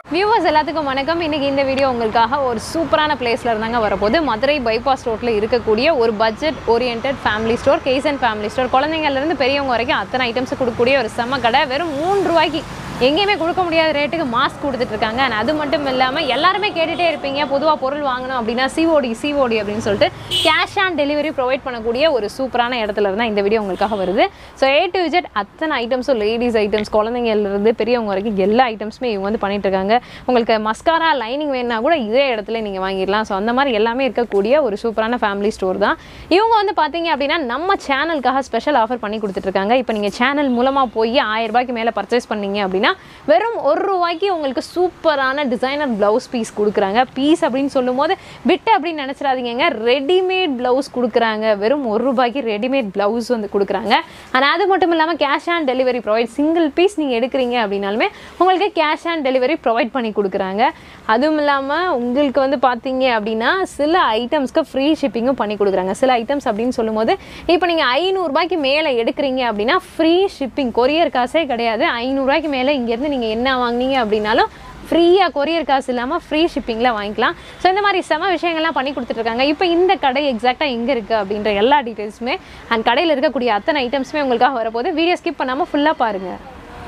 viewers எல்லாத்துக்கும் வணக்கம் இன்னைக்கு இந்த வீடியோ உங்களுக்காக ஒரு சூப்பரான பிளேஸ்ல இருந்தாங்க வரப்போகுது மதுரை பைபாஸ் ரோட்ல இருக்கக்கூடிய ஒரு பட்ஜெட் ஓரியன்ட் ஃபேமிலி ஸ்டோர் கேஸ் அண்ட் ஃபேமிலி ஸ்டோர் குழந்தைங்கள்ல இருந்து பெரியவங்க வரைக்கும் அத்தனை ஐட்டம்ஸ் கொடுக்கக்கூடிய ஒரு செம்ம கடை வெறும் மூணு ரூபாய்க்கு எங்கேயுமே கொடுக்க முடியாத ரேட்டுக்கு மாஸ்க் கொடுத்துட்டு இருக்காங்க And அது மட்டும் இல்லாமல் எல்லாருமே கேட்டுட்டே இருப்பீங்க பொதுவாக பொருள் வாங்கணும் அப்படின்னா சிஓடி சிஓடி அப்படின்னு சொல்லிட்டு கேஷ் ஆன் டெலிவரி ப்ரொவைட் பண்ணக்கூடிய ஒரு சூப்பரான இடத்துல இருந்தால் இந்த வீடியோ உங்களுக்காக வருது ஸோ ஏ டு விஜெட் அத்தனை ஐட்டம்ஸும் லேடிஸ் ஐட்டம்ஸ் குழந்தைங்கள்லேருந்து பெரியவங்க வரைக்கும் எல்லா ஐட்டம்ஸுமே இவங்க வந்து பண்ணிட்டு இருக்காங்க உங்களுக்கு மஸ்காரா லைனிங் வேணும்னா கூட இதே இடத்துல நீங்கள் வாங்கிடலாம் ஸோ அந்த மாதிரி எல்லாமே இருக்கக்கூடிய ஒரு சூப்பரான ஃபேமிலி ஸ்டோர் தான் இவங்க வந்து பார்த்தீங்க அப்படின்னா நம்ம சேனலுக்காக ஸ்பெஷல் ஆஃபர் பண்ணி கொடுத்துட்ருக்காங்க இப்போ நீங்கள் சேனல் மூலமாக போய் ஆயிரம் ரூபாய்க்கு மேலே பர்ச்சேஸ் பண்ணீங்க அப்படின்னா வெறும் ஒரு ரூபாய்க்கு உங்களுக்கு சூப்பரான டிசைனர் ப்ளவுஸ் பீஸ் கொடுக்குறாங்க பீஸ் அப்படின்னு சொல்லும்போது பிட்டு அப்படின்னு நினச்சிடாதீங்க ரெடிமேட் ப்ளவுஸ் கொடுக்குறாங்க வெறும் ஒரு ரூபாய்க்கு ரெடிமேட் ப்ளவுஸ் வந்து கொடுக்குறாங்க ஆனால் அது மட்டும் இல்லாமல் cash on delivery provide single piece நீங்கள் எடுக்கிறீங்க அப்படின்னாலுமே உங்களுக்கு கேஷ் ஆன் டெலிவரி ப்ரொவைட் பண்ணி கொடுக்குறாங்க அதுவும் இல்லாமல் உங்களுக்கு வந்து பார்த்தீங்க அப்படின்னா சில ஐட்டம்ஸ்க்கு ஃப்ரீ ஷிப்பிங்கும் பண்ணி கொடுக்குறாங்க சில ஐட்டம்ஸ் அப்படின்னு சொல்லும்போது இப்போ நீங்கள் ஐநூறுரூபாய்க்கு மேலே எடுக்கிறீங்க அப்படின்னா ஃப்ரீ ஷிப்பிங் கொரியர் காசே கிடையாது ஐநூறுரூவாய்க்கு மேலே இங்கேருந்து நீங்கள் என்ன வாங்குனீங்க அப்படின்னாலும் ஃப்ரீயாக கொரியர் காசு இல்லாமல் ஃப்ரீ ஷிப்பிங்கில் வாங்கிக்கலாம் ஸோ இந்த மாதிரி செம விஷயங்கள்லாம் பண்ணி கொடுத்துட்ருக்காங்க இப்போ இந்த கடை எக்ஸாக்டாக எங்கே இருக்குது அப்படின்ற எல்லா டீட்டெயில்ஸுமே அண்ட் கடையில் இருக்கக்கூடிய அத்தனை ஐட்டம்ஸுமே உங்களுக்காக வரப்போகுது வீடியோ ஸ்கிப் பண்ணாமல் ஃபுல்லாக பாருங்கள்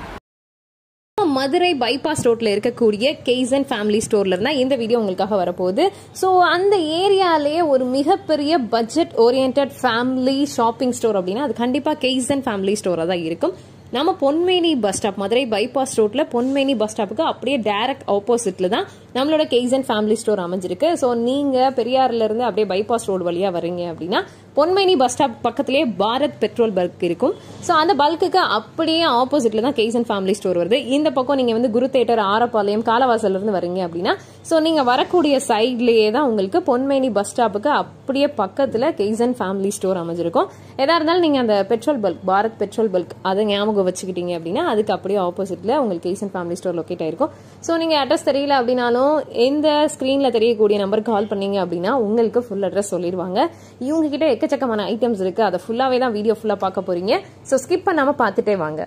மதுரை பைபாஸ் ரோட்ல இருக்கக்கூடிய கெய்சன் ஃபேமிலி ஸ்டோர்ல இருந்தா இந்த வீடியோ உங்களுக்காக வரப்போகுது ஸோ அந்த ஏரியாலேயே ஒரு மிகப்பெரிய budget orient family shopping store அப்படின்னா அது கண்டிப்பா கெய்சன் ஃபேமிலி ஸ்டோராக தான் இருக்கும் நம்ம பொன்மேனி பஸ் ஸ்டாப் மதுரை பைபாஸ் ரோட்ல பொன்மேனி பஸ் ஸ்டாப்புக்கு அப்படியே டைரக்ட் ஆப்போசிட்ல தான் நம்மளோட கெய்சன் ஃபேமிலி ஸ்டோர் அமைஞ்சிருக்கு ஸோ நீங்க பெரியார்ல இருந்து அப்படியே பைபாஸ் ரோடு வழியா வரீங்க அப்படின்னா பொன்மேனி பஸ் ஸ்டாப் பக்கத்திலேயே பாரத் பெட்ரோல் பல்க் இருக்கும் ஸோ அந்த பல்க்குக்கு அப்படியே ஆப்போசிட்ல தான் கெய்சன் ஃபேமிலி ஸ்டோர் வருது இந்த பக்கம் நீங்க வந்து குரு தேட்டர் ஆரப்பாளையம் காலவாசல்ல இருந்து வரீங்க அப்படின்னா ஸோ நீங்க வரக்கூடிய சைட்லயே தான் உங்களுக்கு பொன்மேனி பஸ் ஸ்டாப்புக்கு அப்படியே பக்கத்துல கெய்சன் ஃபேமிலி ஸ்டோர் அமைஞ்சிருக்கும் எதா இருந்தாலும் நீங்க அந்த petrol bulk Bharat petrol bulk அதை ஞாபகம் வச்சுக்கிட்டீங்க அப்படின்னா அதுக்கு அப்படியே ஆப்போசிட்ல உங்களுக்கு கெய்சன் ஃபேமிலி ஸ்டோர் லொக்கேட் ஆயிருக்கும் ஸோ நீங்க அட்ரஸ் தெரியல அப்படின்னாலும் இந்த ஸ்க்ரீன்ல தெரியக்கூடிய நம்பருக்கு கால் பண்ணீங்க அப்படின்னா உங்களுக்கு ஃபுல் அட்ரஸ் சொல்லிடுவாங்க இவங்க கிட்ட எக்கச்சக்கமான ஐட்டம்ஸ் இருக்கு அதை ஃபுல்லாவே தான் வீடியோ ஃபுல்லா பார்க்க போறீங்க ஸோ ஸ்கிப் பண்ணாம பார்த்துட்டே வாங்க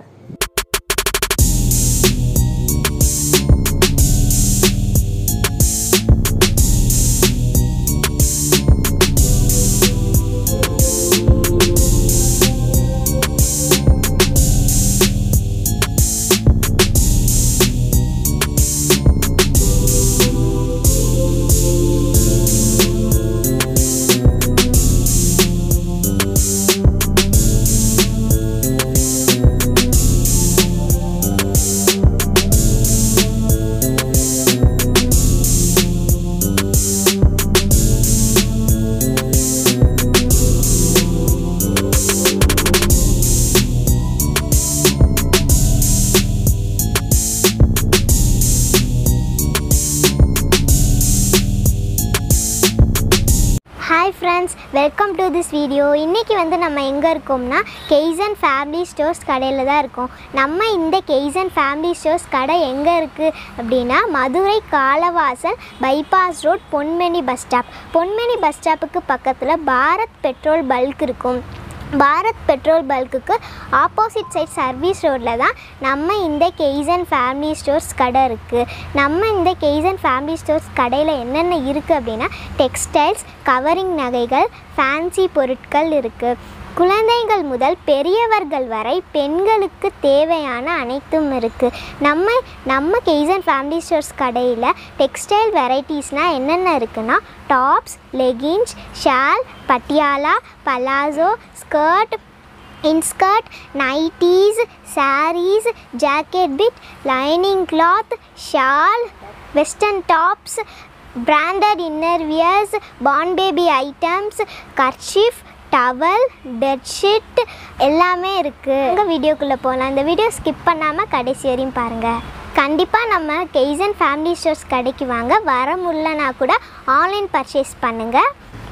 hi friends welcome to this video இன்றைக்கி வந்து நம்ம எங்கே இருக்கோம்னா கெய்சன் ஃபேமிலி ஸ்டோர்ஸ் கடையில் தான் இருக்கோம் நம்ம இந்த கெய்சன் ஃபேமிலி ஸ்டோர்ஸ் கடை எங்கே இருக்குது அப்படின்னா Madurai Kalavasal bypass road Ponmani bus stop Ponmani bus ஸ்டாப்புக்கு பக்கத்தில் பாரத் பெட்ரோல் பல்க் இருக்கும் பாரத் பெட்ரோல் பல்க்குக்கு ஆப்போசிட் சைட் சர்வீஸ் ரோட்டில் தான் நம்ம இந்த கெய்சன் ஃபேமிலி ஸ்டோர்ஸ் கடை இருக்குது நம்ம இந்த கெய்சன் ஃபேமிலி ஸ்டோர்ஸ் கடையில் என்னென்ன இருக்குது அப்படின்னா டெக்ஸ்டைல்ஸ் கவரிங் நகைகள் ஃபேன்சி பொருட்கள் இருக்குது குழந்தைகள் முதல் பெரியவர்கள் வரை பெண்களுக்கு தேவையான அனைத்தும் இருக்குது நம்ம நம்ம கெய்சன் ஃபேமிலி ஸ்டோர்ஸ் கடையில் டெக்ஸ்டைல் வெரைட்டிஸ்னால் என்னென்ன இருக்குன்னா tops leggings shawl Patiala palazzo skirt inskirt nighties sarees jacket bit lining cloth shawl western tops branded innerwears பான் baby items kerchief towel bedsheet எல்லாமே இருக்குது உங்கள் வீடியோக்குள்ளே போகலாம் இந்த வீடியோ ஸ்கிப் பண்ணாமல் கடைசி வரையும் பாருங்கள் கண்டிப்பாக நம்ம கெய்சன் ஃபேமிலி ஸ்டோர்ஸ் கடைக்கு வாங்க வர முடியலனா கூட ஆன்லைன் பர்ச்சேஸ் பண்ணுங்கள்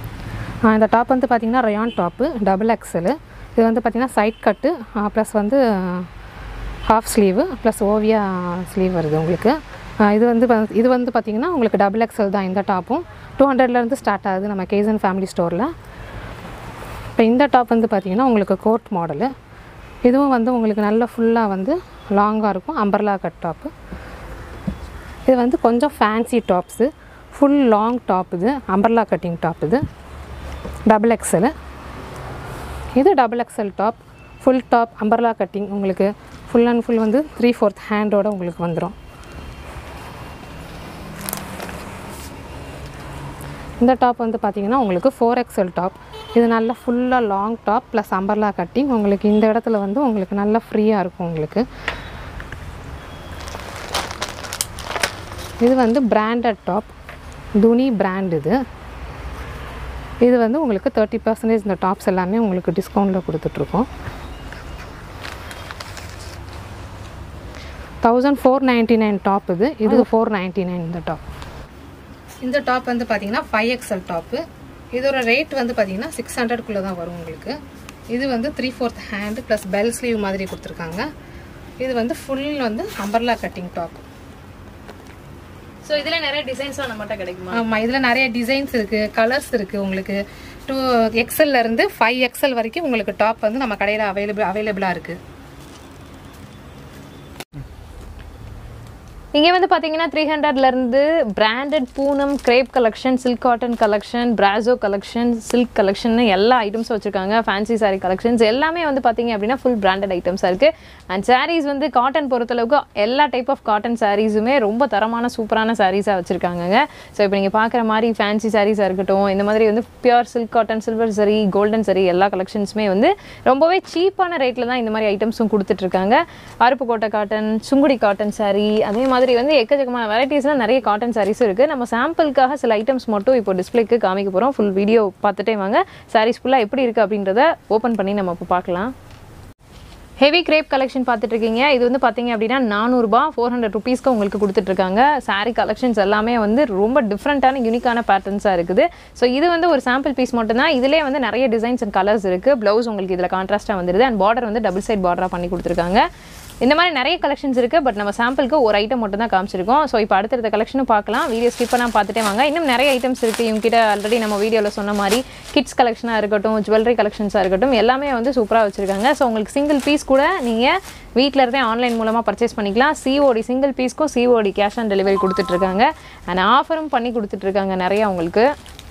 ஆ, இந்த டாப் வந்து பார்த்திங்கன்னா ரயான் டாப்பு டபுள் எக்ஸலு இது வந்து பார்த்திங்கன்னா சைட் கட்டு ப்ளஸ் வந்து ஹாஃப் ஸ்லீவு ப்ளஸ் ஓவியா ஸ்லீவ் வருது உங்களுக்கு ஆ, இது வந்து பா- இது வந்து பார்த்திங்கன்னா உங்களுக்கு டபுள் எக்ஸல் தான் இந்த டாப்பும் டூ ஹண்ட்ரட்லேருந்து ஸ்டார்ட் ஆகுது நம்ம கேசன் ஃபேமிலி ஸ்டோரில் இப்போ இந்த டாப் வந்து பார்த்திங்கன்னா உங்களுக்கு கோட் மாடலு இதுவும் வந்து உங்களுக்கு நல்ல ஃபுல்லாக வந்து லாங்காக இருக்கும் அம்பர்லா கட் டாப்பு இது வந்து கொஞ்சம் fancy tops full long top இது அம்பர்லா கட்டிங் டாப் இது டபுள் எக்ஸல் இது double XL top full top umbrella cutting உங்களுக்கு ஃபுல் அண்ட் ஃபுல் வந்து த்ரீ ஃபோர்த் ஹேண்டோட உங்களுக்கு வந்துடும் இந்த டாப் வந்து பார்த்தீங்கன்னா உங்களுக்கு ஃபோர் எக்ஸல் டாப் இது நல்லா ஃபுல்லாக long top plus umbrella cutting உங்களுக்கு இந்த இடத்துல வந்து உங்களுக்கு நல்லா ஃப்ரீயாக இருக்கும் உங்களுக்கு இது வந்து பிராண்டட் டாப் துனி பிராண்ட் இது இது வந்து உங்களுக்கு தேர்ட்டி பர்சன்டேஜ் இந்த டாப்ஸ் எல்லாமே உங்களுக்கு டிஸ்கவுண்ட்டில் கொடுத்துட்ருக்கோம் thousand four ninety nine top இது இது ஃபோர் நைன்ட்டி நைன் இந்த டாப் இந்த டாப் வந்து பார்த்தீங்கன்னா ஃபைவ் எக்ஸல் டாப்பு இதோட ரேட் வந்து பார்த்தீங்கன்னா சிக்ஸ் ஹண்ட்ரட்குள்ளே தான் வரும் உங்களுக்கு இது வந்து three fourth hand plus bell sleeve மாதிரி கொடுத்துருக்காங்க இது வந்து ஃபுல் வந்து அம்பர்லா கட்டிங் டாப் ஸோ இதில் நிறைய டிசைன்ஸ்லாம் நம்மகிட்ட கிடைக்குமா ஆமாம் இதில் நிறைய டிசைன்ஸ் இருக்குது கலர்ஸ் இருக்குது உங்களுக்கு டூ இருந்து ஃபைவ் எக்ஸல் வரைக்கும் உங்களுக்கு டாப் வந்து நம்ம கடையில் அவைலபிள் அவைலபிளாக இருக்குது இங்கே வந்து பார்த்தீங்கன்னா த்ரீ ஹண்ட்ரட்லேருந்து branded Poonam crepe collection silk cotton collection brasso collection silk collection எல்லா ஐட்டம்ஸும் வச்சுருக்காங்க ஃபேன்சி saree கலெக்ஷன்ஸ் எல்லாமே வந்து பார்த்தீங்க அப்படின்னா ஃபுல் பிராண்டட் ஐட்டம்ஸாக இருக்குது அண்ட் sarees வந்து காட்டன் பொறுத்தளவுக்கு எல்லா டைப் ஆஃப் காட்டன் சாரீஸுமே ரொம்ப தரமான சூப்பரான சாரீஸாக வச்சுருக்காங்க ஸோ இப்போ நீங்கள் பார்க்குற மாதிரி ஃபேன்சி சாரீஸாக இருக்கட்டும் இந்த மாதிரி வந்து pure silk cotton silver saree golden saree எல்லா கலெக்ஷன்ஸுமே வந்து ரொம்பவே சீப்பான ரேட்டில் தான் இந்த மாதிரி ஐட்டம்ஸும் கொடுத்துட்ருக்காங்க Aruppukottai cotton Sungudi cotton saree அதே மாதிரி வந்து எக்கச்சக்கமான வெரைட்டிஸ்லாம் நிறைய காட்டன் சாரீஸும் இருக்குது நம்ம சாம்பிளுக்காக சில ஐட்டம்ஸ் மட்டும் இப்போ டிஸ்ப்ளேக்கு காமிக்க போகிறோம் ஃபுல் வீடியோ பார்த்துட்டே வாங்க சாரீஸ் ஃபுல்லாக எப்படி இருக்குது அப்படின்றத ஓப்பன் பண்ணி நம்ம இப்போ பார்க்கலாம் ஹெவி கிரேப் கலெக்ஷன் பார்த்துட்டு இருக்கீங்க இது வந்து பார்த்தீங்க அப்படின்னா நானூறுபா ஃபோர் ஹண்ட்ரட் ருபீஸ்க்கு உங்களுக்கு கொடுத்துட்ருக்காங்க saree கலெக்ஷன்ஸ் எல்லாமே வந்து ரொம்ப டிஃப்ரெண்ட்டான யூனிக்கான பேட்டர்ன்ஸாக இருக்குது ஸோ இது வந்து ஒரு சாம்பிள் பீஸ் மட்டும்தான் இதிலே வந்து நிறைய டிசைன்ஸ் அண்ட் கலர்ஸ் இருக்குது ப்ளவுஸ் உங்களுக்கு இதில் கான்ட்ராஸ்ட்டாக வந்துடுது அண்ட் பார்டர் வந்து டபுள் சைட் பார்டராக பண்ணி கொடுத்துருக்காங்க இந்த மாதிரி நிறைய கலெக்ஷன்ஸ் இருக்குது பட் நம்ம சாம்பிளுக்கு ஒரு ஐட்டம் மட்டும் தான் காமிச்சிருக்கோம் ஸோ இப்போ அடுத்தடுத்த கலெக்ஷனும் பார்க்கலாம் வீடியோ ஸ்கிப் பண்ணால் பார்த்துட்டே வாங்க இன்னும் நிறைய ஐட்டம்ஸ் இருக்குது இவங்ககிட்ட ஆல்ரெடி நம்ம வீடியோவில் சொன்ன மாதிரி கிட்ஸ் கலெக்ஷனாக இருக்கட்டும் ஜுவல்லரி கலெக்ஷன்ஸாக இருக்கட்டும் எல்லாமே வந்து சூப்பராக வச்சுருக்காங்க ஸோ உங்களுக்கு சிங்கிள் பீஸ் கூட நீங்கள் வீட்டில் இருந்தே ஆன்லைன் மூலமாக பர்ச்சேஸ் பண்ணிக்கலாம் சிஓடி சிங்கிள் பீஸ்க்கும் சிஓடி கேஷ் ஆன் டெலிவரி கொடுத்துட்ருக்காங்க அண்ட் ஆஃபரும் பண்ணி கொடுத்துட்ருக்காங்க நிறையா உங்களுக்கு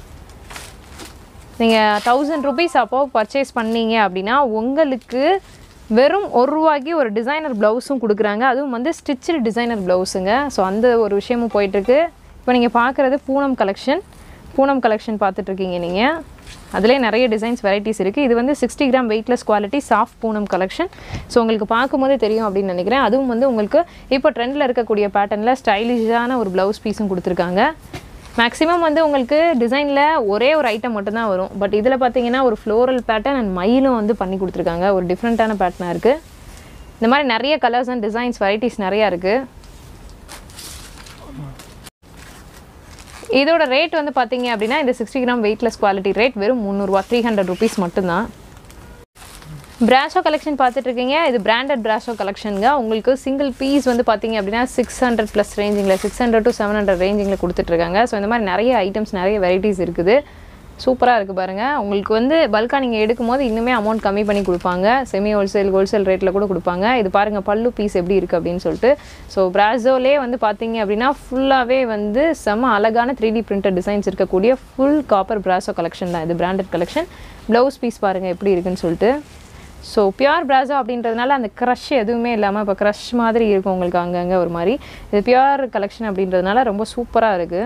நீங்கள் தௌசண்ட் ருபீஸ் அப்போ பர்ச்சேஸ் பண்ணீங்க அப்படின்னா உங்களுக்கு வெறும் ஒரு ரூபாய்க்கு ஒரு டிசைனர் ப்ளவுஸும் கொடுக்குறாங்க அதுவும் வந்து ஸ்டிச்சு டிசைனர் ப்ளவுஸுங்க ஸோ அந்த ஒரு விஷயமும் போயிட்டுருக்கு இப்போ நீங்கள் பார்க்குறது பூனம் கலெக்ஷன் பூனம் கலெக்ஷன் பார்த்துட்ருக்கீங்க நீங்கள் அதிலே நிறைய டிசைன்ஸ் வெரைட்டிஸ் இருக்குது இது வந்து sixty gram weightless quality soft Poonam collection so உங்களுக்கு பார்க்கும்போதே தெரியும் அப்படின்னு நினைக்கிறேன் அதுவும் வந்து உங்களுக்கு இப்போ ட்ரெண்டில் இருக்கக்கூடிய பேட்டர்னில் ஸ்டைலிஷான ஒரு ப்ளவுஸ் பீஸும் கொடுத்துருக்காங்க மேக்ஸிமம் வந்து உங்களுக்கு டிசைனில் ஒரே ஒரு ஐட்டம் மட்டும்தான் வரும் பட் இதில் பார்த்தீங்கன்னா ஒரு ஃப்ளோரல் பேட்டர்ன் அண்ட் மயிலும் வந்து பண்ணி கொடுத்துருக்காங்க ஒரு டிஃப்ரெண்ட்டான பேட்டர்னாக இருக்குது இந்த மாதிரி நிறைய கலர்ஸ் அண்ட் டிசைன்ஸ் வெரைட்டிஸ் நிறையா இருக்குது இதோட ரேட் வந்து பார்த்தீங்க அப்படின்னா இந்த sixty gram weightless quality rate வெறும் முந்நூறுரூவா த்ரீ ஹண்ட்ரட் ருபீஸ் மட்டும்தான் பிராஷோ கலெக்ஷன் பார்த்துட்டு இருக்கீங்க இது பிராண்டட் பிராஷோ கலெக்ஷனுங்க உங்களுக்கு சிங்கிள் பீஸ் வந்து பார்த்தீங்க அப்படின்னா சிக்ஸ் ஹண்ட்ரட் ப்ளஸ் ரேஞ்சிங்கில் six hundred to seven hundred ரேஞ்சிங்கில் கொடுத்துட்ருக்காங்க ஸோ இந்த மாதிரி நிறைய ஐட்டம்ஸ் நிறைய வெரைட்டிஸ் இருக்குது சூப்பராக இருக்குது பாருங்கள் உங்களுக்கு வந்து பல்காக நீங்கள் எடுக்கும்போது இன்னுமே அமௌண்ட் கம்மி பண்ணி கொடுப்பாங்க செமி ஹோல்சேல் ஹோல்சேல் ரேட்டில் கூட கொடுப்பாங்க இது பாருங்கள் பல்லு பீஸ் எப்படி இருக்குது அப்படின்னு சொல்லிட்டு ஸோ பிராசோலே வந்து பார்த்தீங்க அப்படின்னா ஃபுல்லாகவே வந்து செம்ம அழகான த்ரீ டி பிரிண்டட் டிசைன்ஸ் இருக்கக்கூடிய ஃபுல் காப்பர் பிராசோ கலெக்ஷன் தான் இது பிராண்டட் கலெக்ஷன் ப்ளவுஸ் பீஸ் பாருங்கள் எப்படி இருக்குன்னு சொல்லிட்டு ஸோ பியூர் பிராசோ அப்படின்றதுனால அந்த க்ரஷ் எதுவுமே இல்லாமல் இப்போ க்ரஷ் மாதிரி இருக்கும் உங்களுக்கு அங்கங்கே ஒரு மாதிரி இது பியூர் கலெக்ஷன் அப்படின்றதுனால ரொம்ப சூப்பராக இருக்குது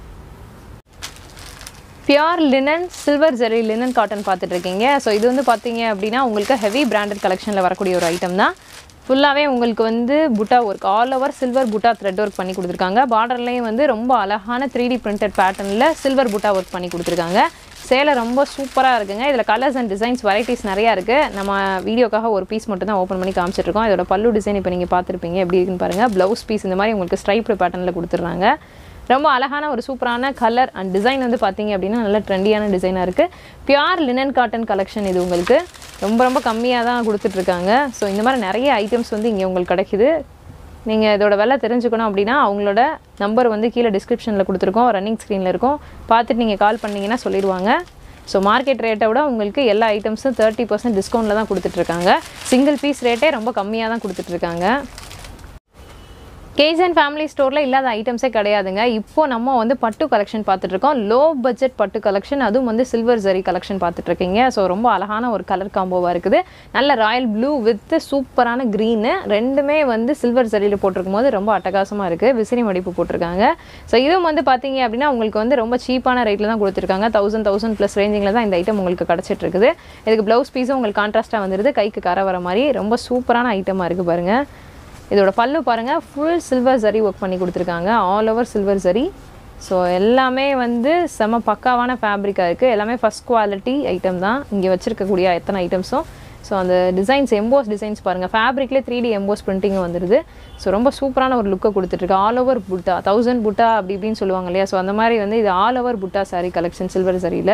pure linen silver zari linen cotton பார்த்துட்டு இருக்கீங்க ஸோ இது வந்து பார்த்தீங்க அப்படின்னா உங்களுக்கு ஹெவி பிராண்டட் கலெக்ஷனில் வரக்கூடிய ஒரு ஐட்டம் தான் ஃபுல்லாகவே உங்களுக்கு வந்து butta work all over silver butta thread work பண்ணி கொடுத்துருக்காங்க பார்டர்லேயும் வந்து ரொம்ப அழகான த்ரீ டி பிரிண்டட் பேட்டர்னில் சில்வர் புட்டா ஒர்க் பண்ணி கொடுத்துருக்காங்க சேலை ரொம்ப சூப்பராக இருக்குங்க இதில் கலர்ஸ் அண்ட் டிசைன்ஸ் வெரைட்டிஸ் நிறையா இருக்குது நம்ம வீடியோக்காக ஒரு பீஸ் மட்டும் தான் ஓப்பன் பண்ணி காமிச்சிட்ருக்கோம் இதோட பல்லு டிசைன் இப்போ நீங்கள் பார்த்துருப்பீங்க எப்படி இருக்குன்னு பாருங்கள் ப்ளவுஸ் பீஸ் இந்த மாதிரி உங்களுக்கு ஸ்ட்ரைப்டு பேட்டர்னில் கொடுத்துட்றாங்க ரொம்ப அழகான ஒரு சூப்பரான கலர் அண்ட் டிசைன் வந்து பார்த்தீங்க அப்படின்னா நல்ல ட்ரெண்டியான டிசைனாக இருக்குது பியூர் லினன் காட்டன் கலெக்ஷன் இது உங்களுக்கு ரொம்ப ரொம்ப கம்மியாக தான் கொடுத்துட்ருக்காங்க ஸோ இந்த மாதிரி நிறைய ஐட்டம்ஸ் வந்து இங்கே உங்களுக்கு கிடைக்குது நீங்கள் இதோட விலை தெரிஞ்சுக்கணும் அப்படின்னா அவங்களோட நம்பர் வந்து கீழே டிஸ்கிரிப்ஷனில் கொடுத்துருக்கோம் ரன்னிங் ஸ்க்ரீனில் இருக்கும் பார்த்துட்டு நீங்கள் கால் பண்ணிங்கன்னா சொல்லிடுவாங்க ஸோ மார்க்கெட் ரேட்டை விட உங்களுக்கு எல்லா ஐட்டம்ஸும் தேர்ட்டி பர்சன்ட் டிஸ்கவுண்ட்டில் தான் கொடுத்துட்ருக்காங்க சிங்கிள் பீஸ் ரேட்டே ரொம்ப கம்மியாக தான் கொடுத்துட்ருக்காங்க கேசன் ஃபேமிலி ஸ்டோரில் இல்லாத ஐட்டம்ஸே கிடையாதுங்க இப்போ நம்ம வந்து பட்டு கலெக்ஷன் பார்த்துட்டு இருக்கோம் லோ பட்ஜெட் பட்டு கலெக்ஷன் அதுவும் வந்து சில்வர் ஜரி கலெக்ஷன் பார்த்துட்டு இருக்கீங்க ஸோ ரொம்ப அழகான ஒரு கலர் காம்போவாக இருக்குது நல்ல ராயல் ப்ளூ வித் சூப்பரான க்ரீனு ரெண்டுமே வந்து சில்வர் ஜரியில் போட்டிருக்கும் போது ரொம்ப அட்டகாசமாக இருக்குது விசிறி மடிப்பு போட்டிருக்காங்க ஸோ இதுவும் வந்து பார்த்தீங்க அப்படின்னா உங்களுக்கு வந்து ரொம்ப சீப்பான ரேட்டில் தான் கொடுத்துருக்காங்க தௌசண்ட் தௌசண்ட் ப்ளஸ் ரேஞ்சிங்கில் தான் இந்த ஐட்டம் உங்களுக்கு கிடச்சிட்டு இருக்குது இதுக்கு ப்ளவுஸ் பீஸும் உங்களுக்கு கான்ட்ராஸ்ட்டாக வந்துடுது கைக்கு கரை வர மாதிரி ரொம்ப சூப்பரான ஐட்டமாக இருக்குது பாருங்கள் இதோட பல்லு பாருங்கள் ஃபுல் சில்வர் ஜரி ஒர்க் பண்ணி கொடுத்துருக்காங்க all over silver zari so எல்லாமே வந்து செம பக்காவான ஃபேப்ரிக்காக இருக்குது எல்லாமே ஃபஸ்ட் குவாலிட்டி ஐட்டம் தான் இங்கே வச்சுருக்கக்கூடிய எத்தனை ஐட்டம்ஸும் ஸோ அந்த டிசைன்ஸ் எம்போஸ் டிசைன்ஸ் பாருங்கள் ஃபேப்ரிக்லேயே த்ரீ டி எம்போஸ் பிரிண்டிங் வந்துடுது ஸோ ரொம்ப சூப்பரான ஒரு லுக்கை கொடுத்துட்ருக்கு all over butta thousand butta அப்படி இப்படின்னு சொல்லுவாங்க இல்லையா ஸோ அந்த மாதிரி வந்து இது all over butta saree collection silver சரியில்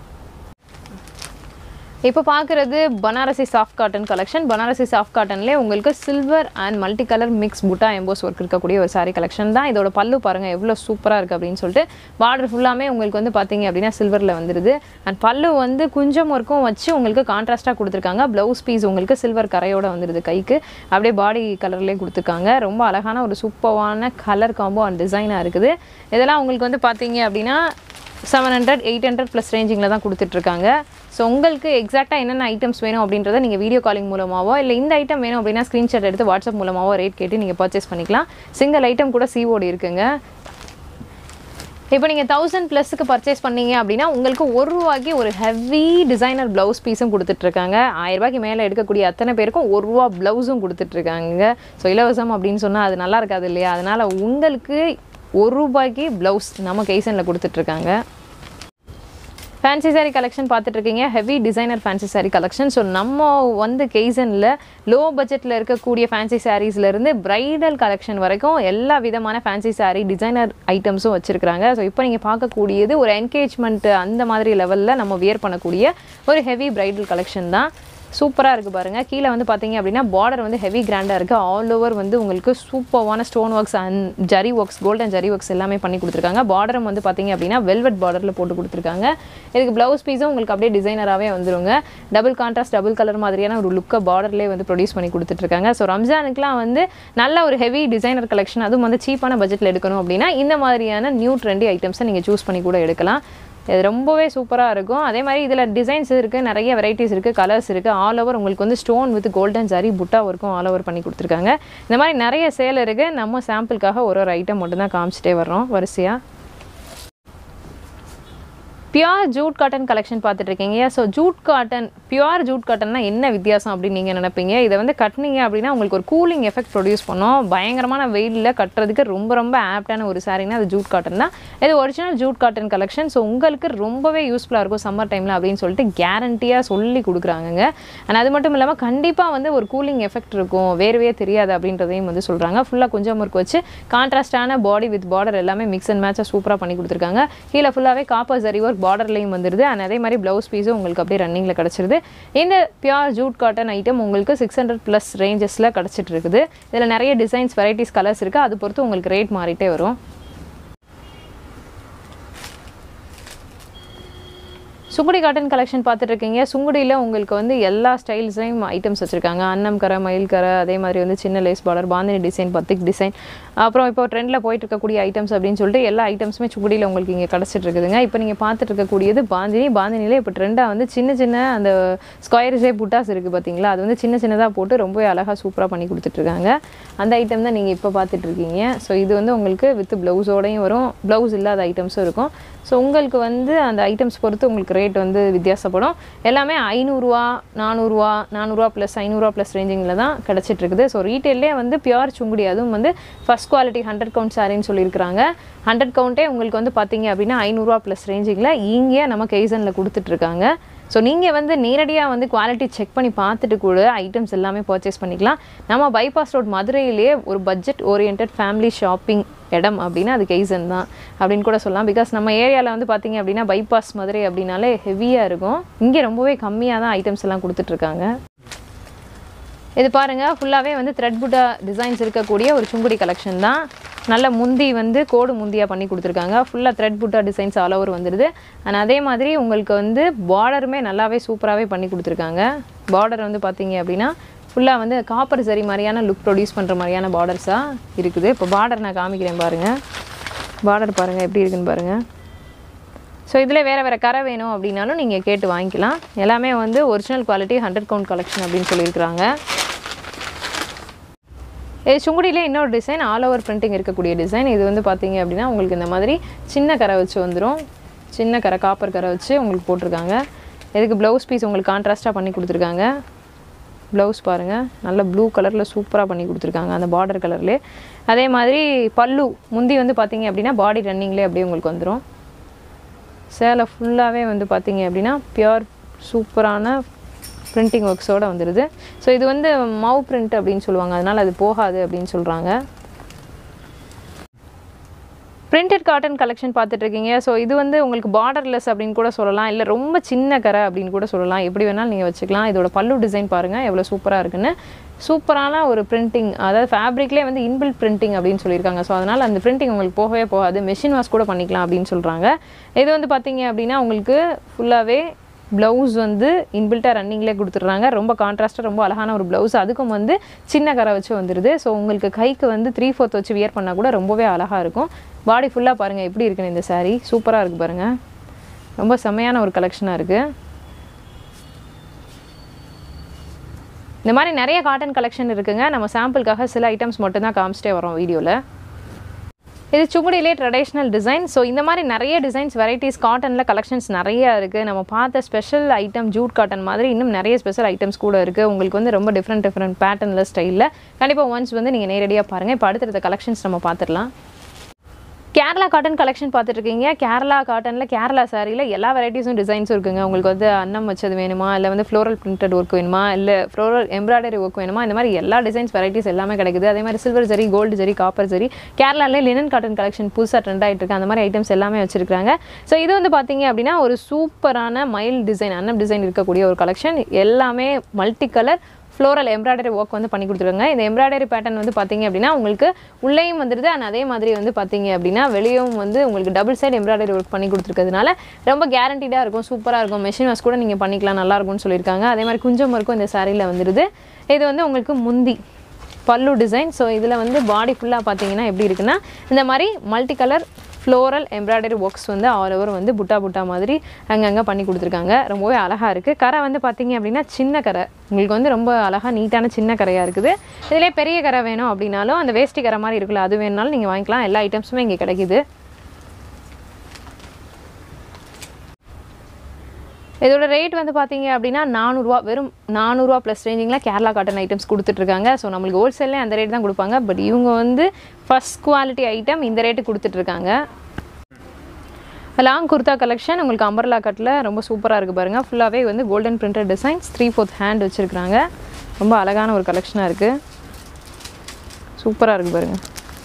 இப்போ பார்க்குறது Banarasi soft cotton collection Banarasi soft காட்டன்லேயே உங்களுக்கு silver and multi colour mix butta emboss work இருக்கக்கூடிய ஒரு saree கலெக்ஷன் தான் இதோட பல்லு பாருங்கள் எவ்வளோ சூப்பராக இருக்குது அப்படின்னு சொல்லிட்டு பார்டர் ஃபுல்லாமே உங்களுக்கு வந்து பார்த்தீங்க அப்படின்னா சில்வரில் வந்துடுது அண்ட் பல்லு வந்து குஞ்சம் ஒர்க்கும் வச்சு உங்களுக்கு கான்ட்ராஸ்ட்டாக கொடுத்துருக்காங்க ப்ளவுஸ் பீஸ் உங்களுக்கு சில்வர் கரையோட வந்துடுது கைக்கு அப்படியே பாடி கலர்லேயே கொடுத்துருக்காங்க ரொம்ப அழகான ஒரு சூப்பரான கலர் காம்போ அண்ட் டிசைனாக இருக்குது இதெல்லாம் உங்களுக்கு வந்து பார்த்தீங்க அப்படின்னா seven hundred eight hundred plus ரேஞ்சிங்கில் தான் கொடுத்துட்ருக்காங்க ஸோ உங்களுக்கு எக்ஸாக்டாக என்னென்ன ஐட்டம்ஸ் வேணும் அப்படின்றத நீங்கள் வீடியோ காலிங் மூலமாவோ இல்லை இந்த ஐட்டம் வேணும் அப்படின்னா ஸ்க்ரீன்ஷாட் எடுத்து வாட்ஸ்அப் மூலமாவோ ரேட் கேட்டு நீங்கள் பர்ச்சேஸ் பண்ணிக்கலாம் சிங்கிள் ஐட்டம் கூட சிஓடி இருக்குங்க இப்போ நீங்கள் தௌசண்ட் ப்ளஸுக்கு பர்ச்சேஸ் பண்ணீங்க அப்படின்னா உங்களுக்கு ஒரு ரூபாய்க்கு ஒரு ஹெவி டிசைனர் ப்ளவுஸ் பீஸும் கொடுத்துட்ருக்காங்க ஆயிரம் ரூபாய்க்கு மேலே எடுக்கக்கூடிய அத்தனை பேருக்கும் ஒரு ரூபா ப்ளவுஸும் கொடுத்துட்ருக்காங்க ஸோ இலவசம் அப்படின்னு சொன்னால் அது நல்லா இருக்காது இல்லையா அதனால் உங்களுக்கு ஒரு ரூபாய்க்கு ப்ளவுஸ் நம்ம கைசனில் கொடுத்துட்ருக்காங்க ஃபேன்சி saree கலெக்ஷன் பார்த்துட்டு இருக்கீங்க heavy designer fancy saree collection so நம்ம வந்து கெய்சனில் லோ பட்ஜெட்டில் இருக்கக்கூடிய ஃபேன்சி சாரீஸ்லேருந்து பிரைடல் கலெக்ஷன் வரைக்கும் எல்லா விதமான ஃபேன்சி saree டிசைனர் ஐட்டம்ஸும் வச்சுருக்காங்க ஸோ இப்போ நீங்கள் பார்க்கக்கூடியது ஒரு என்கேஜ்மெண்ட் அந்த மாதிரி லெவலில் நம்ம வியர் பண்ணக்கூடிய ஒரு ஹெவி பிரைடல் கலெக்ஷன் தான் சூப்பராக இருக்குது பாருங்கள் கீழே வந்து பார்த்தீங்க அப்படின்னா பார்டர் வந்து ஹெவி கிராண்டாக இருக்குது ஆல் ஓவர் வந்து உங்களுக்கு சூப்பர்வான stone works and zari works golden zari works எல்லாமே பண்ணி கொடுத்துருக்காங்க பார்டரும் வந்து பார்த்தீங்க அப்படின்னா வெல்வெட் பார்டரில் போட்டு கொடுத்துருக்காங்க இதுக்கு ப்ளவுஸ் பீஸும் உங்களுக்கு அப்படியே டிசைனராகவே வந்துருங்க டபுள் கான்ட்ராஸ்ட் டபுள் கலர் மாதிரியான ஒரு லுக்கை பார்டர்லேயே வந்து ப்ரொடியூஸ் பண்ணி கொடுத்துட்ருக்காங்க ஸோ ரம்ஜானுக்குலாம் வந்து நல்ல ஒரு ஹெவி டிசைனர் கலெக்ஷன் அதுவும் வந்து சீப்பான பட்ஜெட்டில் எடுக்கணும் அப்படின்னா இந்த மாதிரியான நியூ ட்ரெண்டி ஐட்டம்ஸை நீங்கள் சூஸ் பண்ணி கூட எடுக்கலாம் இது ரொம்பவே சூப்பராக இருக்கும் அதே மாதிரி இதில் டிசைன்ஸ் இருக்குது நிறைய வெரைட்டிஸ் இருக்குது கலர்ஸ் இருக்குது ஆல் ஓவர் உங்களுக்கு வந்து ஸ்டோன் வித் கோல்டன் ஜரி புட்டா ஒர்க்கும் ஆல் ஓவர் பண்ணி கொடுத்துருக்காங்க இந்த மாதிரி நிறைய சேல் இருக்குது நம்ம சாம்பிளுக்காக ஒரு ஒரு ஐட்டம் மட்டும்தான் காமிச்சிட்டே வர்றோம் வரிசையாக பியூர் ஜூட் காட்டன் கலெக்ஷன் பார்த்துட்டு இருக்கீங்க so jute cotton pure jute காட்டன்னா என்ன வித்தியாசம் அப்படின்னு நீங்கள் நினைப்பீங்க இதை வந்து கட்டினீங்க அப்படின்னா உங்களுக்கு ஒரு கூலிங் எஃபெக்ட் ப்ரொடியூஸ் பண்ணும் பயங்கரமான வெயிலில் கட்டுறதுக்கு ரொம்ப ரொம்ப ஆப்டான ஒரு சாரீனா அது ஜூட் காட்டன் தான் இது original jute cotton collection so உங்களுக்கு ரொம்பவே யூஸ்ஃபுல்லாக இருக்கும் சம்மர் டைமில் அப்படின்னு சொல்லிட்டு கேரண்டியாக சொல்லி கொடுக்குறாங்கங்க அண்ட் அது மட்டும் இல்லாமல் கண்டிப்பாக வந்து ஒரு கூலிங் எஃபெக்ட் இருக்கும் வேறவே தெரியாது அப்படின்றதையும் வந்து சொல்கிறாங்க ஃபுல்லாக கொஞ்சம் ஒர்க் வச்சு கான்ட்ராஸ்டான பாடி வித் பார்டர் எல்லாமே மிக்ஸ் அண்ட் மேட்சாக சூப்பராக பண்ணி கொடுத்துருக்காங்க கீழே ஃபுல்லாகவே காப்பர் ஜரி ஒர்க் பார்டர்லையும் வந்துருது அண்ட் அதே மாதிரி ப்ளவுஸ் பீஸும் உங்களுக்கு அப்படியே ரன்னிங்கில் கிடச்சிருது இந்த பியூர் ஜூட் காட்டன் ஐட்டம் உங்களுக்கு சிக்ஸ் ஹண்ட்ரட் ப்ளஸ் ரேஞ்சஸில் கிடச்சிட்டு இருக்குது இதில் நிறைய டிசைன்ஸ் வெரைட்டிஸ் கலர்ஸ் இருக்குது அது பொறுத்து உங்களுக்கு ரேட் மாறிட்டே வரும் சுங்குடி காட்டன் கலெக்ஷன் பார்த்துட்டு இருக்கீங்க சுங்குடியில் உங்களுக்கு வந்து எல்லா ஸ்டைல்ஸ்லையும் ஐட்டம்ஸ் வச்சுருக்காங்க அன்னம் கரை மயில் கரை அதே மாதிரி வந்து சின்ன lace border bandhani design batik design அப்புறம் இப்போ ட்ரெண்டில் போயிட்டு இருக்கக்கூடிய ஐட்டம்ஸ் அப்படின்னு சொல்லிட்டு எல்லா ஐட்டம்ஸுமே சுங்குடியில் உங்களுக்கு இங்கே கிடச்சிட்டு இருக்குதுங்க இப்போ நீங்கள் பார்த்துட்டு இருக்கக்கூடியது பாந்தினி பாந்தினியில் இப்போ ட்ரெண்டாக வந்து சின்ன சின்ன அந்த ஸ்கொயர் ஷேப் புட்டாஸ் இருக்குது பார்த்தீங்களா அது வந்து சின்ன சின்னதாக போட்டு ரொம்பவே அழகாக சூப்பராக பண்ணி கொடுத்துட்ருக்காங்க அந்த ஐட்டம் தான் நீங்கள் இப்போ பார்த்துட்டு இருக்கீங்க ஸோ இது வந்து உங்களுக்கு வித் ப்ளவுஸோடையும் வரும் ப்ளவுஸ் இல்லாத ஐட்டம்ஸும் இருக்கும் ஸோ உங்களுக்கு வந்து அந்த ஐட்டம்ஸ் பொறுத்து உங்களுக்கு ரேட் வந்து வித்தியாசப்படும் எல்லாமே ஐநூறுரூவா நானூறுரூவா நானூறுரூவா ப்ளஸ் ஐநூறுரூவா ப்ளஸ் ரேஞ்சிங்கில் தான் கிடச்சிட்டு இருக்குது ஸோ ரீட்டெயிலே வந்து பியூர் சுங்குடி அதுவும் வந்து ஃபஸ்ட் குவாலிட்டி ஹண்ட்ரட் கவுண்ட் சாரின்னு சொல்லியிருக்கிறாங்க ஹண்ட்ரட் கவுண்ட்டே உங்களுக்கு வந்து பார்த்தீங்க அப்படின்னா ஐநூறுரூவா ப்ளஸ் ரேஞ்சிங்கில் இங்கே நம்ம கெய்சனில் கொடுத்துட்ருக்காங்க ஸோ நீங்கள் வந்து நேரடியாக வந்து குவாலிட்டி செக் பண்ணி பார்த்துட்டு கூட ஐட்டம்ஸ் எல்லாமே பர்ச்சேஸ் பண்ணிக்கலாம் நம்ம பைபாஸ் ரோட் மதுரையிலேயே ஒரு பட்ஜெட் ஓரியன்ட் ஃபேமிலி ஷாப்பிங் இடம் அப்படின்னா அது கெய்சன் தான் அப்படின்னு கூட சொல்லலாம் பிகாஸ் நம்ம ஏரியாவில் வந்து பார்த்தீங்க அப்படின்னா பைபாஸ் மதுரை அப்படின்னாலே ஹெவியாக இருக்கும் இங்கே ரொம்பவே கம்மியாக தான் ஐட்டம்ஸ் எல்லாம் கொடுத்துட்ருக்காங்க இது பாருங்கள் ஃபுல்லாகவே வந்து த்ரெட் புட்டா டிசைன்ஸ் இருக்கக்கூடிய ஒரு சுங்குடி கலெக்ஷன் தான் நல்ல முந்தி வந்து கோடு முந்தியாக பண்ணி கொடுத்துருக்காங்க ஃபுல்லாக thread butta designs all over வந்துடுது அண்ட் அதே மாதிரி உங்களுக்கு வந்து பார்டருமே நல்லாவே சூப்பராகவே பண்ணி கொடுத்துருக்காங்க பார்டர் வந்து பார்த்தீங்க அப்படின்னா ஃபுல்லாக வந்து காப்பர் சரி மாதிரியான லுக் ப்ரொடியூஸ் பண்ணுற மாதிரியான பார்டர்ஸாக இருக்குது இப்போ பார்டர் நான் காமிக்கிறேன் பாருங்கள் பார்டர் பாருங்கள் எப்படி இருக்குன்னு பாருங்கள் ஸோ இதில் வேறு வேறு கரை வேணும் அப்படின்னாலும் நீங்கள் கேட்டு வாங்கிக்கலாம் எல்லாமே வந்து original quality hundred count collection அப்படின்னு சொல்லியிருக்கிறாங்க இது சுங்குடியிலே இன்னொரு டிசைன் ஆல் ஓவர் பிரிண்டிங் இருக்கக்கூடிய டிசைன் இது வந்து பார்த்தீங்க அப்படின்னா உங்களுக்கு இந்த மாதிரி சின்ன கரை வச்சு வந்துடும் சின்ன கரை காப்பர் கரை வச்சு உங்களுக்கு போட்டிருக்காங்க இதுக்கு ப்ளவுஸ் பீஸ் உங்களுக்கு கான்ட்ராஸ்ட்டாக பண்ணி கொடுத்துருக்காங்க ப்ளவுஸ் பாருங்கள் நல்ல ப்ளூ கலரில் சூப்பராக பண்ணி கொடுத்துருக்காங்க அந்த பார்டர் கலர்லேயே அதே மாதிரி பல்லு முந்தி வந்து பார்த்தீங்க அப்படின்னா பாடி ரன்னிங்லேயே அப்படியே உங்களுக்கு வந்துடும் சேலை ஃபுல்லாகவே வந்து பார்த்தீங்க அப்படின்னா பியூர் சூப்பரான பிரிண்டிங் ஒர்க்ஸோடு வந்துடுது ஸோ இது வந்து மவு பிரிண்ட் அப்படின்னு சொல்லுவாங்க அதனால் அது போகாது அப்படின்னு சொல்கிறாங்க பிரிண்டட் காட்டன் கலெக்ஷன் பார்த்துட்டு இருக்கீங்க ஸோ இது வந்து உங்களுக்கு பார்டர்லெஸ் அப்படின்னு கூட சொல்லலாம் இல்லை ரொம்ப சின்ன கரை அப்படின்னு கூட சொல்லலாம் எப்படி வேணாலும் நீங்கள் வச்சுக்கலாம் இதோட பல்லு டிசைன் பாருங்கள் எவ்வளோ சூப்பராக இருக்குன்னு சூப்பரான ஒரு பிரிண்டிங் அதாவது ஃபேப்ரிக்லேயே வந்து இன்பில்ட் பிரிண்டிங் அப்படின்னு சொல்லியிருக்காங்க ஸோ அதனால் அந்த பிரிண்டிங் உங்களுக்கு போகவே போகாது மெஷின் வாஷ் கூட பண்ணிக்கலாம் அப்படின்னு சொல்கிறாங்க இது வந்து பார்த்தீங்க அப்படின்னா உங்களுக்கு ஃபுல்லாகவே ப்ளவுஸ் வந்து இன்பில்ட்டாக ரன்னிங்லேயே கொடுத்துட்றாங்க ரொம்ப கான்ட்ராஸ்ட்டாக ரொம்ப அழகான ஒரு ப்ளவுஸ் அதுக்கும் வந்து சின்ன கரை வச்சு வந்துடுது ஸோ உங்களுக்கு கைக்கு வந்து த்ரீ ஃபோர்த் வச்சு வியர் பண்ணால் கூட ரொம்பவே அழகாக இருக்கும் பாடி ஃபுல்லாக பாருங்கள் எப்படி இருக்குன்னு இந்த saree சூப்பராக இருக்குது பாருங்கள் ரொம்ப செம்மையான ஒரு கலெக்ஷனாக இருக்குது இந்த மாதிரி நிறைய காட்டன் கலெக்ஷன் இருக்குங்க நம்ம சாம்பிளுக்காக சில ஐட்டம்ஸ் மட்டும் தான் காமிச்சிட்டே வரோம் வீடியோவில் இது சுங்குடியிலே ட்ரெடிஷ்னல் டிசைன் ஸோ இந்த மாதிரி நிறைய டிசைன்ஸ் வெரைட்டிஸ் காட்டனில் கலெக்ஷன்ஸ் நிறைய இருக்குது நம்ம பார்த்த ஸ்பெஷல் ஐட்டம் ஜூட் காட்டன் மாதிரி இன்னும் நிறைய ஸ்பெஷல் ஐட்டம்ஸ் கூட இருக்குது உங்களுக்கு வந்து ரொம்ப டிஃப்ரெண்ட் டிஃப்ரெண்ட் பேட்டர்னில் ஸ்டைலில் கண்டிப்பாக ஒன்ஸ் வந்து நீங்கள் நேரடியாக பாருங்கள் இப்போ அடுத்தடுத்த கலெக்ஷன்ஸ் நம்ம பார்த்துடலாம் கேரளா காட்டன் கலெக்ஷன் பார்த்துட்டு இருக்கீங்க கேரளா காட்டனில் கேரளா சாரியில் எல்லா வெரைட்டிஸும் டிசைன்ஸும் இருக்குங்க உங்களுக்கு வந்து அன்னம் வச்சது வேணுமா இல்லை வந்து ஃப்ளோரல் பிரிண்டட் ஒர்க் வேணுமா இல்லை ஃப்ளோரல் எம்ப்ராய்டரி ஒர்க் வேணுமா இந்த மாதிரி எல்லா டிசைன்ஸ் வெரைட்டிஸ் எல்லாமே கிடைக்குது அதே மாதிரி silver zari gold zari copper zari கேரளாலே லினன் காட்டன் கலெக்ஷன் புதுசாக ட்ரெண்ட் ஆகிட்டு இருக்கு அந்த மாதிரி ஐட்டம்ஸ் எல்லாமே வச்சிருக்காங்க ஸோ இது வந்து பார்த்தீங்க அப்படின்னா ஒரு சூப்பரான மைல் டிசைன் அன்னம் டிசைன் இருக்கக்கூடிய ஒரு கலெக்ஷன் எல்லாமே multi colour floral embroidery work வந்து பண்ணி கொடுத்துருக்காங்க இந்த எம்ப்ராய்டரி பேட்டர்ன் வந்து பார்த்தீங்க அப்படின்னா உங்களுக்கு உள்ளேயும் வந்துடுது அண்ட் அதே மாதிரி வந்து பார்த்தீங்க அப்படின்னா வெளியும் வந்து உங்களுக்கு டபுள் சைடு எம்ப்ராய்டரி ஒர்க் பண்ணி கொடுத்துருக்கிறதுனால ரொம்ப கேரண்டீடாக இருக்கும் சூப்பராக இருக்கும் மெஷின் வாஷ் கூட நீங்கள் பண்ணிக்கலாம் நல்லா இருக்கும்னு சொல்லியிருக்காங்க அதே மாதிரி குஞ்சம் ஒர்க்கும் இந்த சாரியில் வந்துடுது இது வந்து உங்களுக்கு முந்தி பல்லு டிசைன் ஸோ இதில் வந்து பாடி ஃபுல்லாக பார்த்தீங்கன்னா எப்படி இருக்குன்னா இந்த மாதிரி multi colour floral embroidery works வந்து ஆல் ஓவர் வந்து புட்டா புட்டா மாதிரி அங்கங்கே பண்ணி கொடுத்துருக்காங்க ரொம்பவே அழகாக இருக்குது கரை வந்து பார்த்தீங்க அப்படின்னா சின்ன கரை உங்களுக்கு வந்து ரொம்ப அழகாக நீட்டான சின்ன கரையாக இருக்குது இதிலே பெரிய கரை வேணும் அப்படின்னாலும் அந்த வேஷ்டி கரை மாதிரி இருக்குல்ல அது வேணுனாலும் நீங்கள் வாங்கிக்கலாம் எல்லா ஐட்டம்ஸுமே இங்கே கிடைக்குது இதோட ரேட் வந்து பார்த்தீங்க அப்படின்னா நானூறுரூவா வெறும் நானூறுரூவா ப்ளஸ் ரேஞ்சிங்கில் கேரளா காட்டன் ஐட்டம்ஸ் கொடுத்துட்ருக்காங்க ஸோ நம்மளுக்கு ஹோல்சேல்லே அந்த ரேட் தான் கொடுப்பாங்க பட் இவங்க வந்து ஃபஸ்ட் குவாலிட்டி ஐட்டம் இந்த ரேட்டு கொடுத்துட்ருக்காங்க லாங் குர்தா கலெக்ஷன் உங்களுக்கு அம்பர்லா கட்டில் ரொம்ப சூப்பராக இருக்குது பாருங்கள் ஃபுல்லாகவே வந்து golden printed designs three fourth hand வச்சுருக்காங்க ரொம்ப அழகான ஒரு கலெக்ஷனாக இருக்குது சூப்பராக இருக்குது பாருங்கள்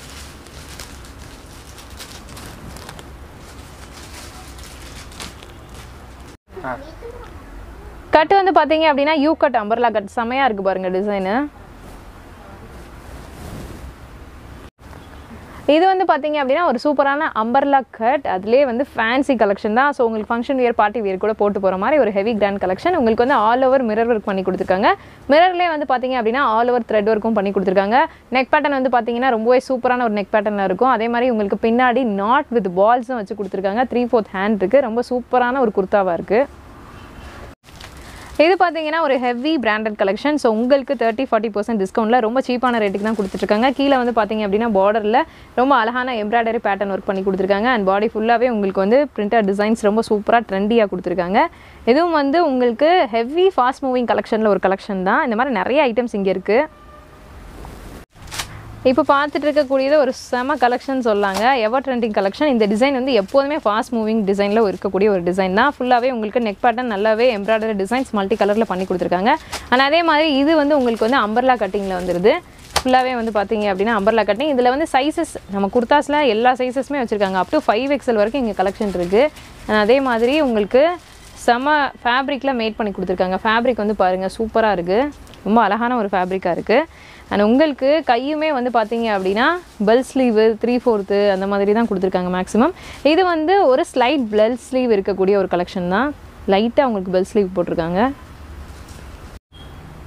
கட்டு வந்து பார்த்தீங்க அப்படின்னா யூ கட் அம்பர்லா கட் செமையாக இருக்குது பாருங்கள் டிசைனு இது வந்து பார்த்தீங்க அப்படின்னா ஒரு சூப்பரான அம்பர்லா கட் அதுலேயே வந்து ஃபேன்சி கலெக்ஷன் தான் ஸோ உங்களுக்கு ஃபங்க்ஷன் வியர் பார்ட்டி வியர் கூட போட்டு போகிற மாதிரி ஒரு ஹெவி கிராண்ட் கலெக்ஷன் உங்களுக்கு வந்து ஆல் ஓவர் மிரர் ஒர்க் பண்ணி கொடுத்துருக்காங்க மிரர்லேயே வந்து பார்த்தீங்க அப்படின்னா ஆல் ஓவர் த்ரெட் ஒர்க்கும் பண்ணி கொடுத்துருக்காங்க நெக் பேட்டர்ன் வந்து பார்த்தீங்கன்னா ரொம்பவே சூப்பரான ஒரு நெக் பேட்டர்னில் இருக்கும் அதே மாதிரி உங்களுக்கு பின்னாடி நாட் வித் பால்ஸும் வச்சு கொடுத்துருக்காங்க த்ரீ ஃபோர்த் ஹேண்ட் இருக்குது ரொம்ப சூப்பரான ஒரு குர்த்தாவாக இருக்குது இது பார்த்தீங்கன்னா ஒரு ஹெவி பிராண்டட் கலெக்ஷன் ஸோ உங்களுக்கு தேர்ட்டி ஃபார்ட்டி பர்சன்ட் டிஸ்கவுண்ட்டில் ரொம்ப சீப்பான ரேட்டுக்கு தான் கொடுத்துட்ருக்காங்க கீழே வந்து பார்த்தீங்க அப்படின்னா பார்டரில் ரொம்ப அழகான எம்ப்ராய்டரி பேட்டர்ன் ஒர்க் பண்ணி கொடுத்துருக்காங்க அண்ட் பாடி ஃபுல்லாகவே உங்களுக்கு வந்து பிரிண்டட் டிசைன்ஸ் ரொம்ப சூப்பராக ட்ரெண்டியாக கொடுத்துருக்காங்க இதுவும் வந்து உங்களுக்கு ஹெவி ஃபாஸ்ட் மூவிங் கலெக்ஷனில் ஒரு கலெக்ஷன் தான் இந்த மாதிரி நிறைய ஐட்டம்ஸ் இங்கே இருக்குது இப்போ பார்த்துட்டு இருக்கக்கூடியது ஒரு செம கலெக்ஷன் சொல்லாங்க எவர் ட்ரெண்டிங் கலெக்ஷன் இந்த டிசைன் வந்து எப்போதுமே ஃபாஸ்ட் மூவிங் டிசைனில் இருக்கக்கூடிய ஒரு டிசைன் தான் ஃபுல்லாகவே உங்களுக்கு நெக் பேட்டர்ன் நல்லாவே எம்ப்ராய்டரி டிசைன்ஸ் மல்டி கலரில் பண்ணி கொடுத்துருக்காங்க ஆனால் அதே மாதிரி இது வந்து உங்களுக்கு வந்து அம்பர்லா கட்டிங்கில் வந்துடுது ஃபுல்லாகவே வந்து பார்த்தீங்க அப்படின்னா அம்பர்லா கட்டிங் இதில் வந்து சைஸஸ் நம்ம குர்தாஸில் எல்லா சைஸஸுமே வச்சுருக்காங்க அப் டு ஃபைவ் எக்ஸல் வரைக்கும் இங்கே கலெக்ஷன் இருக்குது அதே மாதிரி உங்களுக்கு செம ஃபேப்ரிக்கில் மேட் பண்ணி கொடுத்துருக்காங்க ஃபேப்ரிக் வந்து பாருங்கள் சூப்பராக இருக்குது ரொம்ப அழகான ஒரு ஃபேப்ரிக்காக இருக்குது அண்ட் உங்களுக்கு கையுமே வந்து பார்த்தீங்க அப்படின்னா பெல் ஸ்லீவு த்ரீ ஃபோர்த்து அந்த மாதிரி தான் கொடுத்துருக்காங்க மேக்ஸிமம் இது வந்து ஒரு ஸ்லைட் பெல் ஸ்லீவ் இருக்கக்கூடிய ஒரு கலெக்ஷன் தான் லைட்டாக உங்களுக்கு பெல் ஸ்லீவ் போட்டிருக்காங்க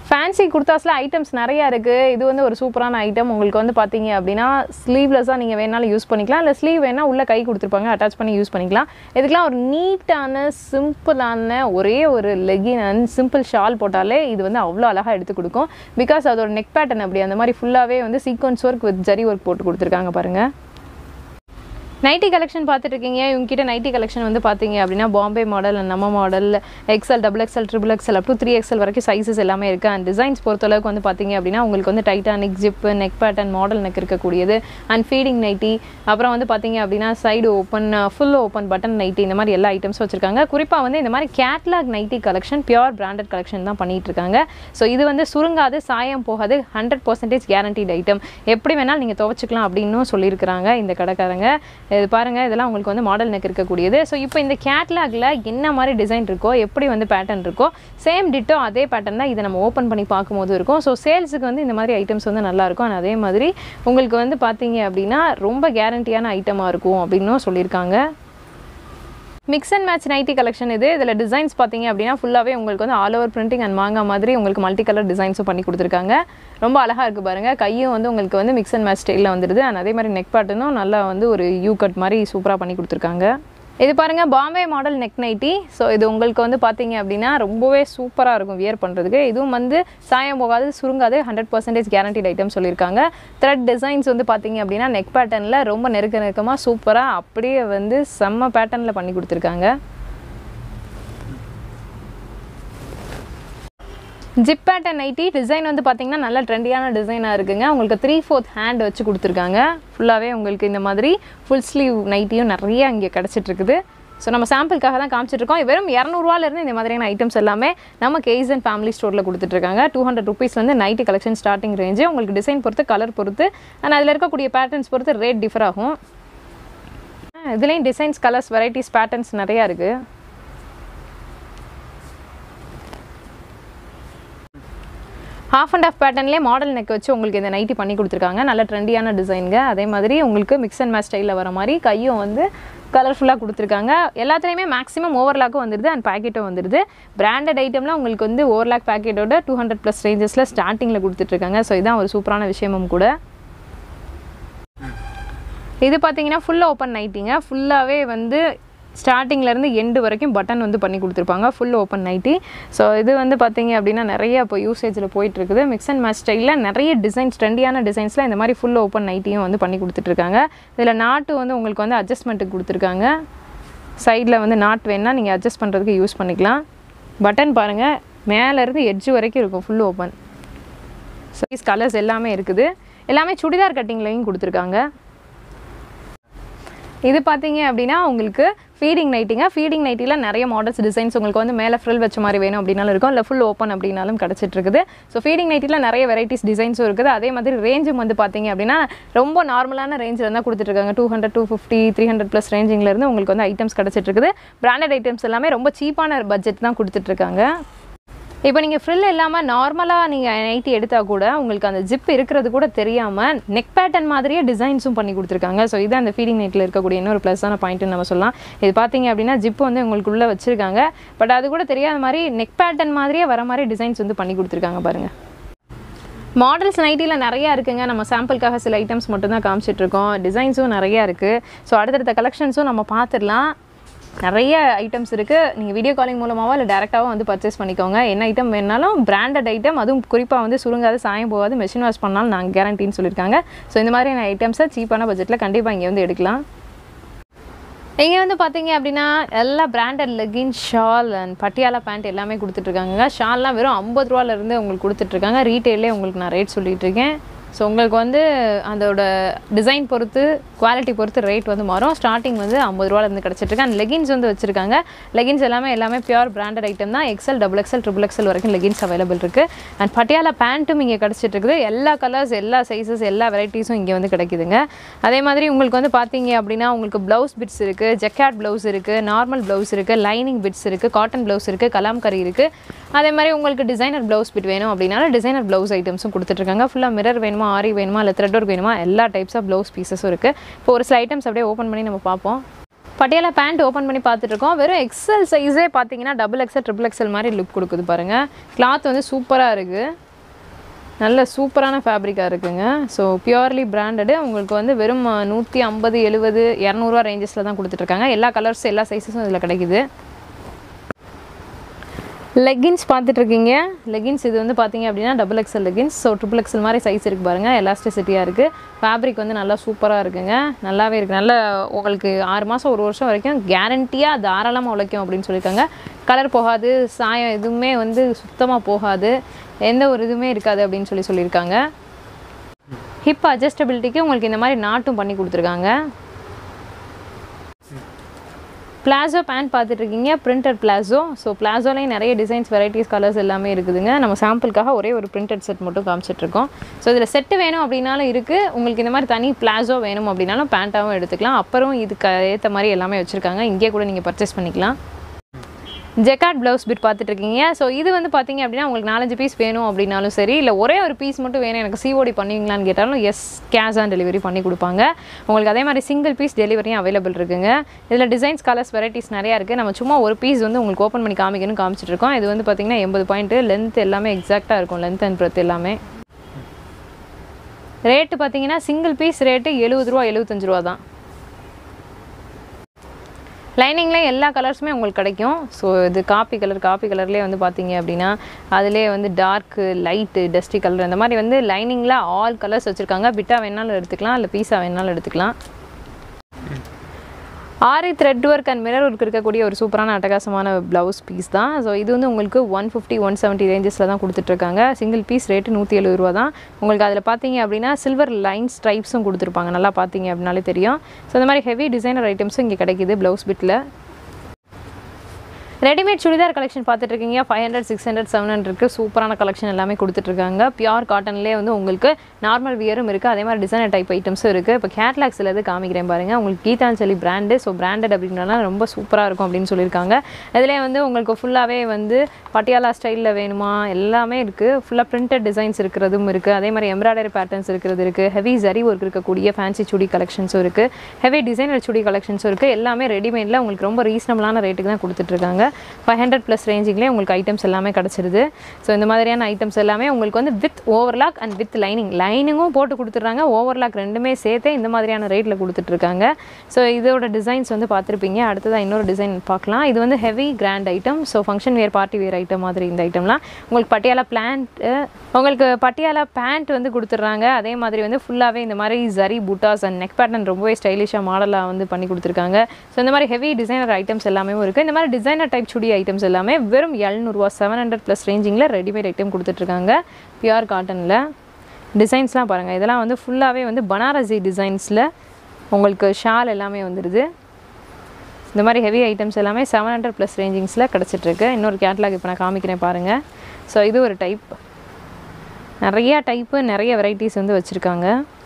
ஃபேன்சி குர்தாஸில் ஐட்டம்ஸ் நிறையா இருக்குது இது வந்து ஒரு சூப்பரான ஐட்டம் உங்களுக்கு வந்து பார்த்தீங்க அப்படின்னா ஸ்லீவ்லெஸ்ஸாக நீங்கள் வேணாலும் யூஸ் பண்ணிக்கலாம் இல்லை ஸ்லீவ் வேணால் உள்ளே கை கொடுத்துருப்பாங்க அட்டாச் பண்ணி யூஸ் பண்ணிக்கலாம் இதுக்கெலாம் ஒரு நீட்டான சிம்பிளான ஒரே ஒரு லெகின் அண்ட் சிம்பிள் ஷால் போட்டாலே இது வந்து அவ்வளோ அழகாக எடுத்து கொடுக்கும் பிகாஸ் அதோட நெக் பேட்டர்ன் அப்படி அந்த மாதிரி ஃபுல்லாகவே வந்து sequins work with zari work போட்டு கொடுத்துருக்காங்க பாருங்கள் நைட்டி கலெக்ஷன் பார்த்துட்டு இருக்கீங்க இவங்ககிட்ட நைட்டி கலெக்ஷன் வந்து பார்த்தீங்க அப்படின்னா பாம்பே மாடல் நம்ம model XL double XL triple XL up to three XL வரைக்கும் சைஸஸ் எல்லாமே இருக்குது அண்ட் டிசைன்ஸ் பொறுத்தளவுக்கு வந்து பார்த்தீங்க அப்படின்னா உங்களுக்கு வந்து Titanic zip neck pattern model neck இருக்கக்கூடியது அண்ட் ஃபீடிங் நைட்டி அப்புறம் வந்து பார்த்தீங்க அப்படின்னா side open full open button nighty இந்த மாதிரி எல்லா ஐட்டம்ஸும் வச்சிருக்காங்க குறிப்பாக வந்து இந்த மாதிரி catalogue nighty collection pure branded collection தான் பண்ணிட்டு இருக்காங்க ஸோ இது வந்து சுருங்காது சாயம் போகாது ஹண்ட்ரட் பர்சன்டேஜ் கேரண்டீட் ஐட்டம் எப்படி வேணாலும் நீங்கள் துவைச்சிக்கலாம் அப்படின்னும் சொல்லியிருக்கிறாங்க இந்த கடைக்காரங்க இது பாருங்கள் இதெல்லாம் உங்களுக்கு வந்து மாடல் நெக் இருக்கக்கூடியது ஸோ இப்போ இந்த கேட்லாகில் என்ன மாதிரி டிசைன் இருக்கோ எப்படி வந்து பேட்டர்ன் இருக்கோ சேம் டிட்டோ அதே பேட்டர்ன் தான் இதை நம்ம ஓப்பன் பண்ணி பார்க்கும்போது இருக்கும் ஸோ சேல்ஸுக்கு வந்து இந்த மாதிரி ஐட்டம்ஸ் வந்து நல்லா இருக்கும் and அதே மாதிரி உங்களுக்கு வந்து பார்த்தீங்க அப்படின்னா ரொம்ப கேரண்டியான ஐட்டமாக இருக்கும் அப்படின்னும் சொல்லியிருக்காங்க mix and match nighty collection இது இதில் டிசைன்ஸ் பார்த்தீங்க அப்படின்னா ஃபுல்லாகவே உங்களுக்கு வந்து ஆல் ஓவர் பிரிண்டிங் அண்ட் மாங்கா மாதிரி உங்களுக்கு மல்டி கலர் டிசைன்ஸும் பண்ணி கொடுத்துருக்காங்க ரொம்ப அழகாக இருக்குது பாருங்கள் கையும் வந்து உங்களுக்கு வந்து மிக்ஸ் அண்ட் மேட்ச் ஸ்டைலில் வந்துடுது அண்ட் அதே மாதிரி நெக் பேட்டர்னும் நல்லா வந்து ஒரு யூ கட் மாதிரி சூப்பராக பண்ணி கொடுத்துருக்காங்க இது பாருங்கள் Bombay model neck nighty so இது உங்களுக்கு வந்து பார்த்தீங்க அப்படின்னா ரொம்பவே சூப்பராக இருக்கும் வியர் பண்ணுறதுக்கு இதுவும் வந்து சாயம் போகாது சுருங்காது ஹண்ட்ரட் பர்சன்டேஜ் கேரண்டிட் ஐட்டம் சொல்லியிருக்காங்க த்ரெட் டிசைன்ஸ் வந்து பார்த்தீங்க அப்படின்னா நெக் பேட்டர்னில் ரொம்ப நெருக்க நெருக்கமாக சூப்பராக அப்படியே வந்து செம்ம பேட்டர்னில் பண்ணி கொடுத்துருக்காங்க ஜிப் பேட்டர்ன் நைட்டி டிசைன் வந்து பார்த்தீங்கன்னா நல்ல ட்ரெண்டியான டிசைனாக இருக்குங்க உங்களுக்கு த்ரீ ஃபோர்த் ஹேண்ட் வச்சு கொடுத்துருக்காங்க ஃபுல்லாகவே உங்களுக்கு இந்த மாதிரி ஃபுல் ஸ்லீவ் நைட்டியும் நிறைய இங்கே கிடச்சிட்டு இருக்குது ஸோ நம்ம சாம்பிளுக்காக தான் காமிச்சிட்ருக்கோம் வெறும் இரநூறுவாலேருந்து இந்த மாதிரியான ஐட்டம்ஸ் எல்லாமே நம்ம கேஸ் அண்ட் ஃபேமிலி ஸ்டோரில் கொடுத்துட்ருக்காங்க டூ ஹண்ட்ரட் ருபீஸ் வந்து நைட்டி கலெக்ஷன் ஸ்டார்டிங் ரேஞ்சு உங்களுக்கு டிசைன் பொறுத்து கலர் பொறுத்து அண்ட் அதில் இருக்கக்கூடிய பேட்டர்ன்ஸ் பொறுத்து ரேட் டிஃபர் ஆகும் இதுலேயும் டிசைன்ஸ் கலர்ஸ் வெரைட்டிஸ் பேட்டர்ன்ஸ் நிறையா இருக்குது ஹாஃப் அண்ட் ஆஃப் பேட்டர்ன்லேயே மாடல் நெக் வச்சு உங்களுக்கு இந்த நைட்டி பண்ணி கொடுத்துருக்காங்க நல்ல ட்ரெண்டியான டிசைனுங்க அதே மாதிரி உங்களுக்கு மிக்ஸ் அண்ட் மேட்ச் ஸ்டைலில் வர மாதிரி கையும் வந்து கலர்ஃபுல்லாக கொடுத்துருக்காங்க எல்லாத்துலேயுமே மேக்ஸிமம் ஓவர்லாக்கும் வந்துடுது அண்ட் பேக்கெட்டும் வந்துடுது பிராண்டட் ஐட்டம்லாம் உங்களுக்கு வந்து ஓவர்லாக் பேக்கெட்டோட டூ ஹண்ட்ரட் ப்ளஸ் ரேஞ்சஸில் ஸ்டார்டிங்கில் கொடுத்துட்ருக்காங்க ஸோ இதான் ஒரு சூப்பரான விஷயமும் கூட இது பார்த்தீங்கன்னா ஃபுல் ஓப்பன் நைட்டிங்க ஃபுல்லாகவே வந்து ஸ்டார்டிங்லேருந்து எண்டு வரைக்கும் பட்டன் வந்து பண்ணி கொடுத்துருப்பாங்க ஃபுல் ஓப்பன் நைட்டி ஸோ இது வந்து பார்த்தீங்க அப்படின்னா நிறைய இப்போ யூசேஜில் போயிட்டுருக்குது மிக்ஸ் அண்ட் மேட்ச் ஸ்டைலில் நிறைய டிசைன்ஸ் ட்ரெண்டியான டிசைன்ஸில் இந்த மாதிரி ஃபுல் ஓப்பன் நைட்டியும் வந்து பண்ணி கொடுத்துட்ருக்காங்க இதில் நாட்டு வந்து உங்களுக்கு வந்து அட்ஜஸ்ட்மெண்ட்டுக்கு கொடுத்துருக்காங்க சைடில் வந்து நாட் வேணால் நீங்கள் அட்ஜஸ்ட் பண்ணுறதுக்கு யூஸ் பண்ணிக்கலாம் பட்டன் பாருங்கள் மேலேருந்து எட்ஜ் வரைக்கும் இருக்கும் ஃபுல் ஓப்பன் சைஸ் கலர்ஸ் எல்லாமே இருக்குது எல்லாமே சுடிதார் கட்டிங்லையும் கொடுத்துருக்காங்க இது பார்த்தீங்க அப்படின்னா உங்களுக்கு ஃபீடிங் நைட்டிங்க ஃபீடிங் நைட்டியில் நிறைய மாடல்ஸ் டிசைன்ஸ் உங்களுக்கு வந்து மேலே ஃப்ரில் வச்ச மாதிரி வேணும் அப்படின்னாலும் இருக்கும் இல்லை ஃபுல் ஓப்பன் அப்படின்னாலும் கிடச்சிட்டு இருக்குது ஸோ ஃபீடிங் நைட்டியில் நிறைய வெரைட்டிஸ் டிசைன்ஸும் இருக்குது அதே மாதிரி ரேஞ்சும் வந்து பார்த்தீங்க அப்படின்னா ரொம்ப நார்மலான ரேஞ்சில் தான் கொடுத்துட்ருக்காங்க two hundred two fifty three hundred plus ரேஞ்சிங்லேருந்து உங்களுக்கு வந்து ஐட்டம்ஸ் கிடச்சிட்டு இருக்குது பிராண்டட் ஐட்டம்ஸ் எல்லாமே ரொம்ப சீப்பான பட்ஜெட் தான் கொடுத்துட்ருக்காங்க இப்போ நீங்கள் ஃப்ரில் இல்லாமல் நார்மலாக நீங்கள் நைட்டி எடுத்தால் கூட உங்களுக்கு அந்த ஜிப் இருக்கிறது கூட தெரியாமல் நெக் பேட்டர்ன் மாதிரியே டிசைன்ஸும் பண்ணி கொடுத்துருக்காங்க ஸோ இது அந்த ஃபீடிங் நைட்டில் இருக்கக்கூடிய இன்னொரு ப்ளஸ்ஸான பாயிண்ட்னு நம்ம சொல்லலாம் இது பார்த்தீங்க அப்படின்னா ஜிப் வந்து உங்களுக்கு உள்ளே வச்சுருக்காங்க பட் அது கூட தெரியாத மாதிரி நெக் பேட்டர்ன் மாதிரியே வர மாதிரி டிசைன்ஸ் வந்து பண்ணி கொடுத்துருக்காங்க பாருங்கள் மாடல்ஸ் நைட்டியில் நிறையா இருக்குங்க நம்ம சாம்பிளுக்காக சில ஐட்டம்ஸ் மட்டும்தான் காமிச்சிட்ருக்கோம் டிசைன்ஸும் நிறையா இருக்குது ஸோ அடுத்தடுத்த கலெக்ஷன்ஸும் நம்ம பார்த்துடலாம் நிறைய ஐட்டம்ஸ் இருக்குது நீங்கள் வீடியோ காலிங் மூலமாவோ இல்லை டேரெக்டாகவும் வந்து பர்ச்சேஸ் பண்ணிக்கோங்க என்ன ஐட்டம் வேணாலும் பிராண்டட் ஐட்டம் அதுவும் குறிப்பாக வந்து சுருங்காது சாயம் போகாது மெஷின் வாஷ் பண்ணாலும் நாங்கள் கேரண்டின்னு சொல்லியிருக்காங்க ஸோ இந்த மாதிரியான ஐட்டம்ஸை சீப்பான பட்ஜெட்டில் கண்டிப்பாக இங்கே வந்து எடுக்கலாம் இங்கே வந்து பார்த்தீங்க அப்படின்னா எல்லா branded legging shawl and Patiala pant எல்லாமே கொடுத்துட்ருக்காங்க ஷால்லாம் வெறும் ஐம்பது ரூபாலேருந்து உங்களுக்கு கொடுத்துட்ருக்காங்க ரீட்டெயிலே உங்களுக்கு நான் ரேட் சொல்லிட்டு இருக்கேன் ஸோ உங்களுக்கு வந்து அதோட டிசைன் பொறுத்து குவாலிட்டி பொறுத்து ரேட் வந்து மாறும் ஸ்டார்டிங் வந்து ஐம்பது ரூபாலேருந்து கிடச்சிட்ருக்கு அண்ட் லெகின்ஸ் வந்து வச்சுருக்காங்க லெகின்ஸ் எல்லாமே எல்லாமே பியூர் பிராண்டட் ஐட்டம் தான் XL double XL triple XL வரைக்கும் லெகின்ஸ் அவைலபிள் இருக்குது அண்ட் பட்டியாலா பேண்ட்டும் இங்கே கிடச்சிட்டு இருக்குது எல்லா கலர்ஸ் எல்லா சைஸஸ் எல்லா வெரைட்டிஸும் இங்கே வந்து கிடைக்குதுங்க அதே மாதிரி உங்களுக்கு வந்து பார்த்தீங்க அப்படின்னா உங்களுக்கு ப்ளவுஸ் பிட்ஸ் இருக்குது ஜெக்காட் ப்ளவுஸ் இருக்குது நார்மல் ப்ளவுஸ் இருக்குது லைனிங் பிட்ஸ் இருக்குது காட்டன் ப்ளவுஸ் இருக்குது கலாம்கரி இருக்குது அதே மாதிரி உங்களுக்கு டிசைனர் ப்ளவுஸ் பிட் வேணும் அப்படின்னாலும் டிசைனர் ப்ளவுஸ் ஐட்டம்ஸும் கொடுத்துட்ருக்காங்க ஃபுல்லாக மிரர் வேணுமா ஆரி வேணுமா இல்லை த்ரெட் ஒர்க் வேணுமா எல்லா டைப்ஸ் ஆஃப் ப்ளவுஸ் பீசஸும் இருக்குது இப்போ ஒரு சில ஐட்டம்ஸ் அப்படியே ஓப்பன் பண்ணி நம்ம பார்ப்போம் பட்டியாலா பேண்ட் ஓப்பன் பண்ணி பார்த்துட்டு இருக்கோம் வெறும் எக்ஸல் சைஸே பார்த்தீங்கன்னா டபுள் எக்ஸல் ட்ரிபிள் எக்ஸல் மாதிரி லுக் கொடுக்குது பாருங்கள் கிளாத் வந்து சூப்பராக இருக்குது நல்ல சூப்பரான ஃபேப்ரிக்காக இருக்குங்க ஸோ பியூர்லி பிராண்டடு உங்களுக்கு வந்து வெறும் நூற்றி ஐம்பது எழுபது இரநூறுவா ரேஞ்சஸில் தான் கொடுத்துட்ருக்காங்க எல்லா கலர்ஸ் எல்லா சைஸஸும் இதில் கிடைக்குது லெகின்ஸ் பார்த்துட்டு இருக்கீங்க லெகின்ஸ் இது வந்து பார்த்தீங்க அப்படின்னா double XL leggings so triple XL மாதிரி சைஸ் இருக்குது பாருங்கள் எலாஸ்டிசிட்டியாக இருக்குது ஃபேப்ரிக் வந்து நல்லா சூப்பராக இருக்குங்க நல்லாவே இருக்குது நல்ல உங்களுக்கு ஆறு மாதம் ஒரு வருஷம் வரைக்கும் கேரண்டியாக தாராளமாக உழைக்கும் அப்படின்னு சொல்லியிருக்காங்க கலர் போகாது சாயம் எதுவுமே வந்து சுத்தமாக போகாது எந்த ஒரு இதுவுமே இருக்காது அப்படின்னு சொல்லி சொல்லியிருக்காங்க ஹிப் அட்ஜஸ்டபிலிட்டிக்கு உங்களுக்கு இந்த மாதிரி நாட்டும் பண்ணி கொடுத்துருக்காங்க பிளாசோ பேண்ட் பார்த்துட்டு இருக்கீங்க பிரிண்டட் பிளாசோ ஸோ பிளாசோலையும் நிறைய டிசைன்ஸ் வெரைட்டிஸ் கலர்ஸ் எல்லாமே இருக்குதுங்க நம்ம சாம்பிளுக்காக ஒரே ஒரு பிரிண்டட் செட் மட்டும் காமிச்சிட்ருக்கோம் ஸோ இதில் செட்டு வேணும் அப்படின்னாலும் இருக்குது உங்களுக்கு இந்த மாதிரி தனி பிளாசோ வேணும் அப்படின்னாலும் பேண்ட்டாகவும் எடுத்துக்கலாம் அப்புறம் இதுக்கு ஏற்ற மாதிரி எல்லாமே வச்சுருக்காங்க இங்கே கூட நீங்கள் பர்ச்சேஸ் பண்ணிக்கலாம் ஜெக்காட் ப்ளவுஸ் பிட் பார்த்துட்டு இருக்கீங்க ஸோ இது வந்து பார்த்தீங்க அப்படின்னா உங்களுக்கு நாலஞ்சு பீஸ் வேணும் அப்படின்னாலும் சரி இல்லை ஒரே ஒரு பீஸ் மட்டும் வேணும் எனக்கு சிஓடி பண்ணுவீங்களான்னு கேட்டாலும் எஸ் கேஷ் ஆன் டெலிவரி பண்ணி கொடுப்பாங்க உங்களுக்கு அதே மாதிரி சிங்கிள் பீஸ் டெலிவரியும் அவைலபிள் இருக்குங்க இதில் டிசைன்ஸ் கலர்ஸ் வெரைட்டிஸ் நிறையா இருக்குது நம்ம சும்மா ஒரு பீஸ் வந்து உங்களுக்கு ஓப்பன் பண்ணி காமிக்கணும் காமிச்சிட்டு இருக்கோம் இது வந்து பார்த்தீங்கன்னா எண்பது பாயிண்ட்டு லென்த் எல்லாமே எக்ஸாக்டாக இருக்கும் லென்த் அண்ட் ப்ரெத் எல்லாமே ரேட்டு பார்த்தீங்கன்னா சிங்கிள் பீஸ் ரேட்டு எழுபது ரூபா எழுபத்தஞ்சு ரூபா தான் லைனிங்கில் எல்லா கலர்ஸுமே உங்களுக்கு கிடைக்கும் ஸோ இது காப்பி கலர் காப்பி கலர்லேயே வந்து பார்த்தீங்க அப்படின்னா அதிலே வந்து டார்க்கு லைட்டு டஸ்டி கலர் இந்த மாதிரி வந்து லைனிங்கில் ஆல் கலர்ஸ் வச்சுருக்காங்க பிட்டா வேணாலும் எடுத்துக்கலாம் இல்லை பீஸா வேணாலும் எடுத்துக்கலாம் aari thread work and mirror work இருக்கக்கூடிய ஒரு சூப்பரான அட்டகாசமான ப்ளவுஸ் பீஸ் தான் ஸோ இது வந்து உங்களுக்கு ஒன் ஃபிஃப்டி ஒன் செவன்ட்டி ரேஞ்சஸில் தான் கொடுத்துட்ருக்காங்க சிங்கிள் பீஸ் ரேட்டு நூற்றி எழுபது ரூபா தான் உங்களுக்கு அதில் பார்த்தீங்க அப்படின்னா சில்வர் லைன் ஸ்ட்ரைப்ஸும் கொடுத்துருப்பாங்க நல்லா பார்த்தீங்க அப்படின்னாலே தெரியும் ஸோ இந்த மாதிரி ஹெவி டிசைனர் ஐட்டம்ஸும் இங்கே கிடைக்குது ப்ளவுஸ் பிட்டில் ரெடிமேட் சுடிதார் கலெக்ஷன் பார்த்துட்டு இருக்கீங்க five hundred six hundred seven ஹண்ட்ரட்க்கு சூப்பரான கலெக்ஷன் எல்லாமே கொடுத்துட்ருக்காங்க பியூர் காட்டன்லேயே வந்து உங்களுக்கு நார்மல் வியரும் இருக்குது அதே மாதிரி டிசைனர் டைப் ஐட்டம்ஸும் இருக்குது இப்போ கேட்லாக்ஸில் எது காமிக்கிறேன் பாருங்கள் உங்களுக்கு கீதாஞ்சலி பிராண்டு ஸோ பிராண்டட் அப்படின்றனால ரொம்ப சூப்பராக இருக்கும் அப்படின்னு சொல்லியிருக்காங்க இதுலேயே வந்து உங்களுக்கு ஃபுல்லாகவே வந்து பட்டியாலா ஸ்டைலில் வேணுமா எல்லாமே இருக்குது ஃபுல்லாக பிரிண்டட் டிசைன்ஸ் இருக்கிறதும் இருக்குது அதே மாதிரி எம்ப்ராய்டரி பேட்டர்ன்ஸ் இருக்கிறது இருக்குது ஹெவி ஜரி ஒர்க் இருக்கக்கூடிய ஃபேன்சி சுடி கலெக்ஷன்ஸும் இருக்குது ஹெவி டிசைனர் சுடி கலெக்ஷன்ஸும் இருக்குது எல்லாமே ரெடிமேடில் உங்களுக்கு ரொம்ப ரீசனபிளான ரேட்டுக்கு தான் கொடுத்துட்ருக்காங்க ஃபைவ் ஹண்ட்ரட் ப்ளஸ் ரேஞ்சிங்லேயே உங்களுக்கு ஐட்டம்ஸ் எல்லாமே கிடச்சிருது ஸோ இந்த மாதிரியான ஐட்டம்ஸ் எல்லாமே உங்களுக்கு வந்து with overlock and with lining லைனிங்கும் போட்டு கொடுத்துட்றாங்க ஓவர்லாக் ரெண்டுமே சேர்த்தே இந்த மாதிரியான ரேட்டில் கொடுத்துட்ருக்காங்க ஸோ இதோட டிசைன்ஸ் வந்து பார்த்துருப்பீங்க அடுத்ததாக இன்னொரு டிசைன் பார்க்கலாம் இது வந்து heavy grand item so function wear party wear item மாதிரி இந்த ஐட்டம்லாம் உங்களுக்கு பட்டியாலா பிளான்ட் உங்களுக்கு பட்டியாலா பேண்ட் வந்து கொடுத்துட்றாங்க அதே மாதிரி வந்து ஃபுல்லாகவே இந்த மாதிரி ஜரி புட்டாஸ் அண்ட் நெக் பேட்டர்ன் ரொம்பவே ஸ்டைலிஷாக மாடலாக வந்து பண்ணி கொடுத்துருக்காங்க ஸோ இந்த மாதிரி ஹெவி டிசைனர் ஐட்டம்ஸ் எல்லாமே இருக்குது இந்த மாதிரி டிசைனர் டைப் சுடி ஐட்டம்ஸ் எல்லாமே வெறும் எழுநூறுவா செவன் ஹண்ட்ரட் ப்ளஸ் ரேஞ்சிங்கில் ரெடிமேட் ஐட்டம் கொடுத்துட்ருக்காங்க பியூர் காட்டனில் டிசைன்ஸ்லாம் பாருங்கள் இதெல்லாம் வந்து ஃபுல்லாகவே வந்து பனாரசி டிசைன்ஸில் உங்களுக்கு ஷால் எல்லாமே வந்துடுது இந்த மாதிரி ஹெவி ஐட்டம்ஸ் எல்லாமே செவன் ஹண்ட்ரட் ப்ளஸ் ரேஞ்சிங்ஸில் கிடச்சிட்ருக்கு இன்னொரு கேட்லாக் இப்போ நான் காமிக்கிறேன் பாருங்கள் ஸோ இது ஒரு டைப் நிறையா டைப்பு நிறைய வெரைட்டிஸ் வந்து வச்சுருக்காங்க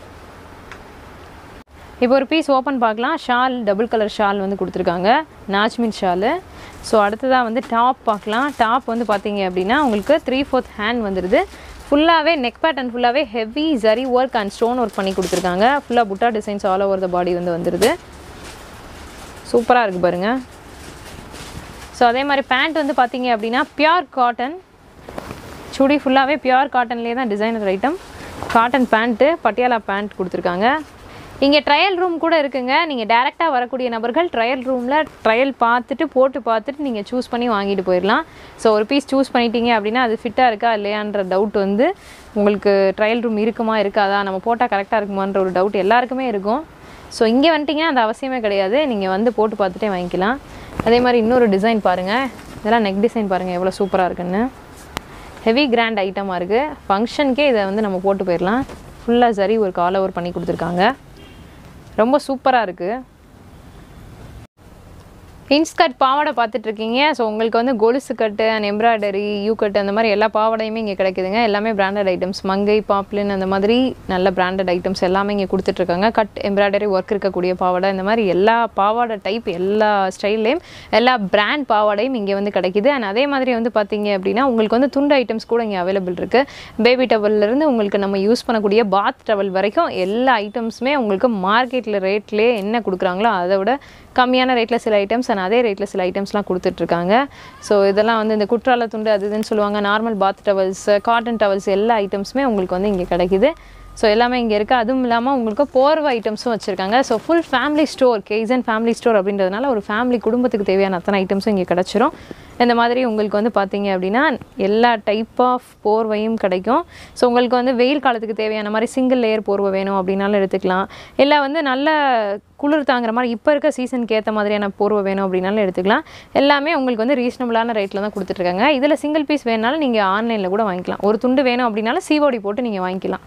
இப்போ ஒரு பீஸ் ஓப்பன் பார்க்கலாம் ஷால் டபுள் கலர் ஷால் வந்து கொடுத்துருக்காங்க நாச்மின் ஷாலு ஸோ அடுத்ததாக வந்து டாப் பார்க்கலாம் டாப் வந்து பார்த்தீங்க அப்படின்னா உங்களுக்கு த்ரீ ஃபோர்த் ஹேண்ட் வந்துடுது ஃபுல்லாகவே நெக் பேட்டர்ன் ஃபுல்லாகவே heavy zari work and stone work பண்ணி கொடுத்துருக்காங்க ஃபுல்லாக butta designs all over the body வந்து வந்துடுது சூப்பராக இருக்குது பாருங்கள் ஸோ அதே மாதிரி பேண்ட் வந்து பார்த்தீங்க அப்படின்னா பியூர் காட்டன் சுடி ஃபுல்லாகவே பியூர் காட்டன்லேயே தான் designer item cotton pant Patiala pant கொடுத்துருக்காங்க இங்கே ட்ரையல் ரூம் கூட இருக்குங்க நீங்கள் டேரெக்டாக வரக்கூடிய நபர்கள் ட்ரையல் ரூமில் ட்ரையல் பார்த்துட்டு போட்டு பார்த்துட்டு நீங்கள் சூஸ் பண்ணி வாங்கிட்டு போயிடலாம் ஸோ ஒரு பீஸ் சூஸ் பண்ணிட்டீங்க அப்படின்னா அது ஃபிட்டாக இருக்கா இல்லையான்ற டவுட் வந்து உங்களுக்கு ட்ரையல் ரூம் இருக்குமா இருக்காதா நம்ம போட்டால் கரெக்டாக இருக்குமான்ற ஒரு டவுட் எல்லாருக்குமே இருக்கும் ஸோ இங்கே வந்துட்டிங்கன்னா அது அவசியமே கிடையாது நீங்கள் வந்து போட்டு பார்த்துட்டே வாங்கிக்கலாம் அதே மாதிரி இன்னொரு டிசைன் பாருங்கள் இதெல்லாம் நெக் டிசைன் பாருங்கள் எவ்வளோ சூப்பராக இருக்குன்னு ஹெவி கிராண்ட் ஐட்டமாக இருக்குது ஃபங்க்ஷனுக்கே இதை வந்து நம்ம போட்டு போயிடலாம் ஃபுல்லாக சரி ஒரு கால் ஓவர் பண்ணி கொடுத்துருக்காங்க ரொம்ப சூப்பராக இருக்குது இன்ஸ்கர்ட் பாவாடை பார்த்துட்டு இருக்கீங்க ஸோ உங்களுக்கு வந்து கொலுசு cut and embroidery U cut அந்த மாதிரி எல்லா பாவாடையுமே இங்கே கிடைக்குதுங்க எல்லாமே பிராண்டட் ஐட்டம்ஸ் மங்கை பாப்லின் அந்த மாதிரி நல்ல பிராண்டட் ஐட்டம்ஸ் எல்லாமே இங்கே கொடுத்துட்ருக்காங்க கட் எம்ப்ராய்டரி ஒர்க் இருக்கக்கூடிய பாவாடை இந்த மாதிரி எல்லா பாவாடை டைப் எல்லா ஸ்டைல்லையும் எல்லா பிராண்ட் பாவாடையும் இங்கே வந்து கிடைக்குது அண்ட் அதே மாதிரி வந்து பார்த்தீங்க அப்படின்னா உங்களுக்கு வந்து துண்டு ஐட்டம்ஸ் கூட இங்கே அவைலபிள் இருக்குது பேபி டவல்லேருந்து உங்களுக்கு நம்ம யூஸ் பண்ணக்கூடிய பாத் டவல் வரைக்கும் எல்லா ஐட்டம்ஸுமே உங்களுக்கு மார்க்கெட்டில் ரேட்லேயே என்ன கொடுக்குறாங்களோ அதை விட கம்மியான ரேட்டில் சில ஐட்டம்ஸ் அண்ட் அதே ரேட்டில் சில ஐட்டம்ஸ்லாம் கொடுத்துட்ருக்காங்க ஸோ இதெல்லாம் வந்து இந்த குற்றால துண்டு அது இதுன்னு சொல்லுவாங்க normal bath towels cotton towels எல்லா ஐட்டம்ஸுமே உங்களுக்கு வந்து இங்கே கிடைக்குது ஸோ எல்லாமே இங்கே இருக்குது அதுவும் இல்லாமல் உங்களுக்கு போர்வை ஐட்டம்ஸும் வச்சுருக்காங்க ஸோ ஃபுல் ஃபேமிலி ஸ்டோர் கேசன் ஃபேமிலி ஸ்டோர் அப்படின்றதுனால ஒரு ஃபேமிலி குடும்பத்துக்கு தேவையான அத்தனை ஐட்டம்ஸும் இங்கே கிடச்சிரும் இந்த மாதிரி உங்களுக்கு வந்து பார்த்தீங்க அப்படின்னா எல்லா டைப் ஆஃப் போர்வையும் கிடைக்கும் ஸோ உங்களுக்கு வந்து வெயில் காலத்துக்கு தேவையான மாதிரி சிங்கிள் லேயர் போர்வை வேணும் அப்படின்னாலும் எடுத்துக்கலாம் இல்லை வந்து நல்ல குளிர் தாங்குற மாதிரி இப்போ இருக்க சீசனுக்கு ஏற்ற மாதிரியான போர்வை வேணும் அப்படின்னாலும் எடுத்துக்கலாம் எல்லாமே உங்களுக்கு வந்து ரீசனபிளான ரேட்டில் தான் கொடுத்துட்ருக்காங்க இதில் சிங்கிள் பீஸ் வேணாலும் நீங்கள் ஆன்லைனில் கூட வாங்கிக்கலாம் ஒரு துண்டு வேணும் அப்படின்னாலும் சிஓடி போட்டு நீங்கள் வாங்கிக்கலாம்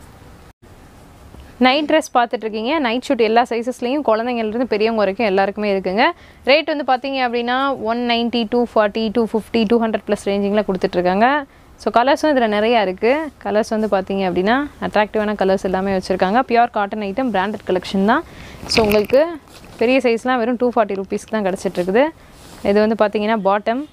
நைட் ட்ரெஸ் பார்த்துட்ருக்கீங்க நைட் ஷூட் எல்லா சைஸஸ்லேயும் குழந்தைங்கள்லேருந்து பெரியவங்க வரைக்கும் எல்லாருக்குமே இருக்குங்க ரேட் வந்து பார்த்தீங்க அப்படின்னா one ninety two forty two fifty two hundred plus ரேஞ்சிங்கில் கொடுத்துட்ருக்காங்க ஸோ கலர்ஸும் இதில் நிறையா இருக்குது கலர்ஸ் வந்து பார்த்தீங்க அப்படின்னா அட்ராக்டிவான கலர்ஸ் எல்லாமே வச்சுருக்காங்க pure cotton item branded collection தான் ஸோ உங்களுக்கு பெரிய சைஸ்லாம் வெறும் டூ ஃபார்ட்டி ருபீஸ்க்கு தான் கிடச்சிட்ருக்குது இது வந்து பார்த்தீங்கன்னா பாட்டம்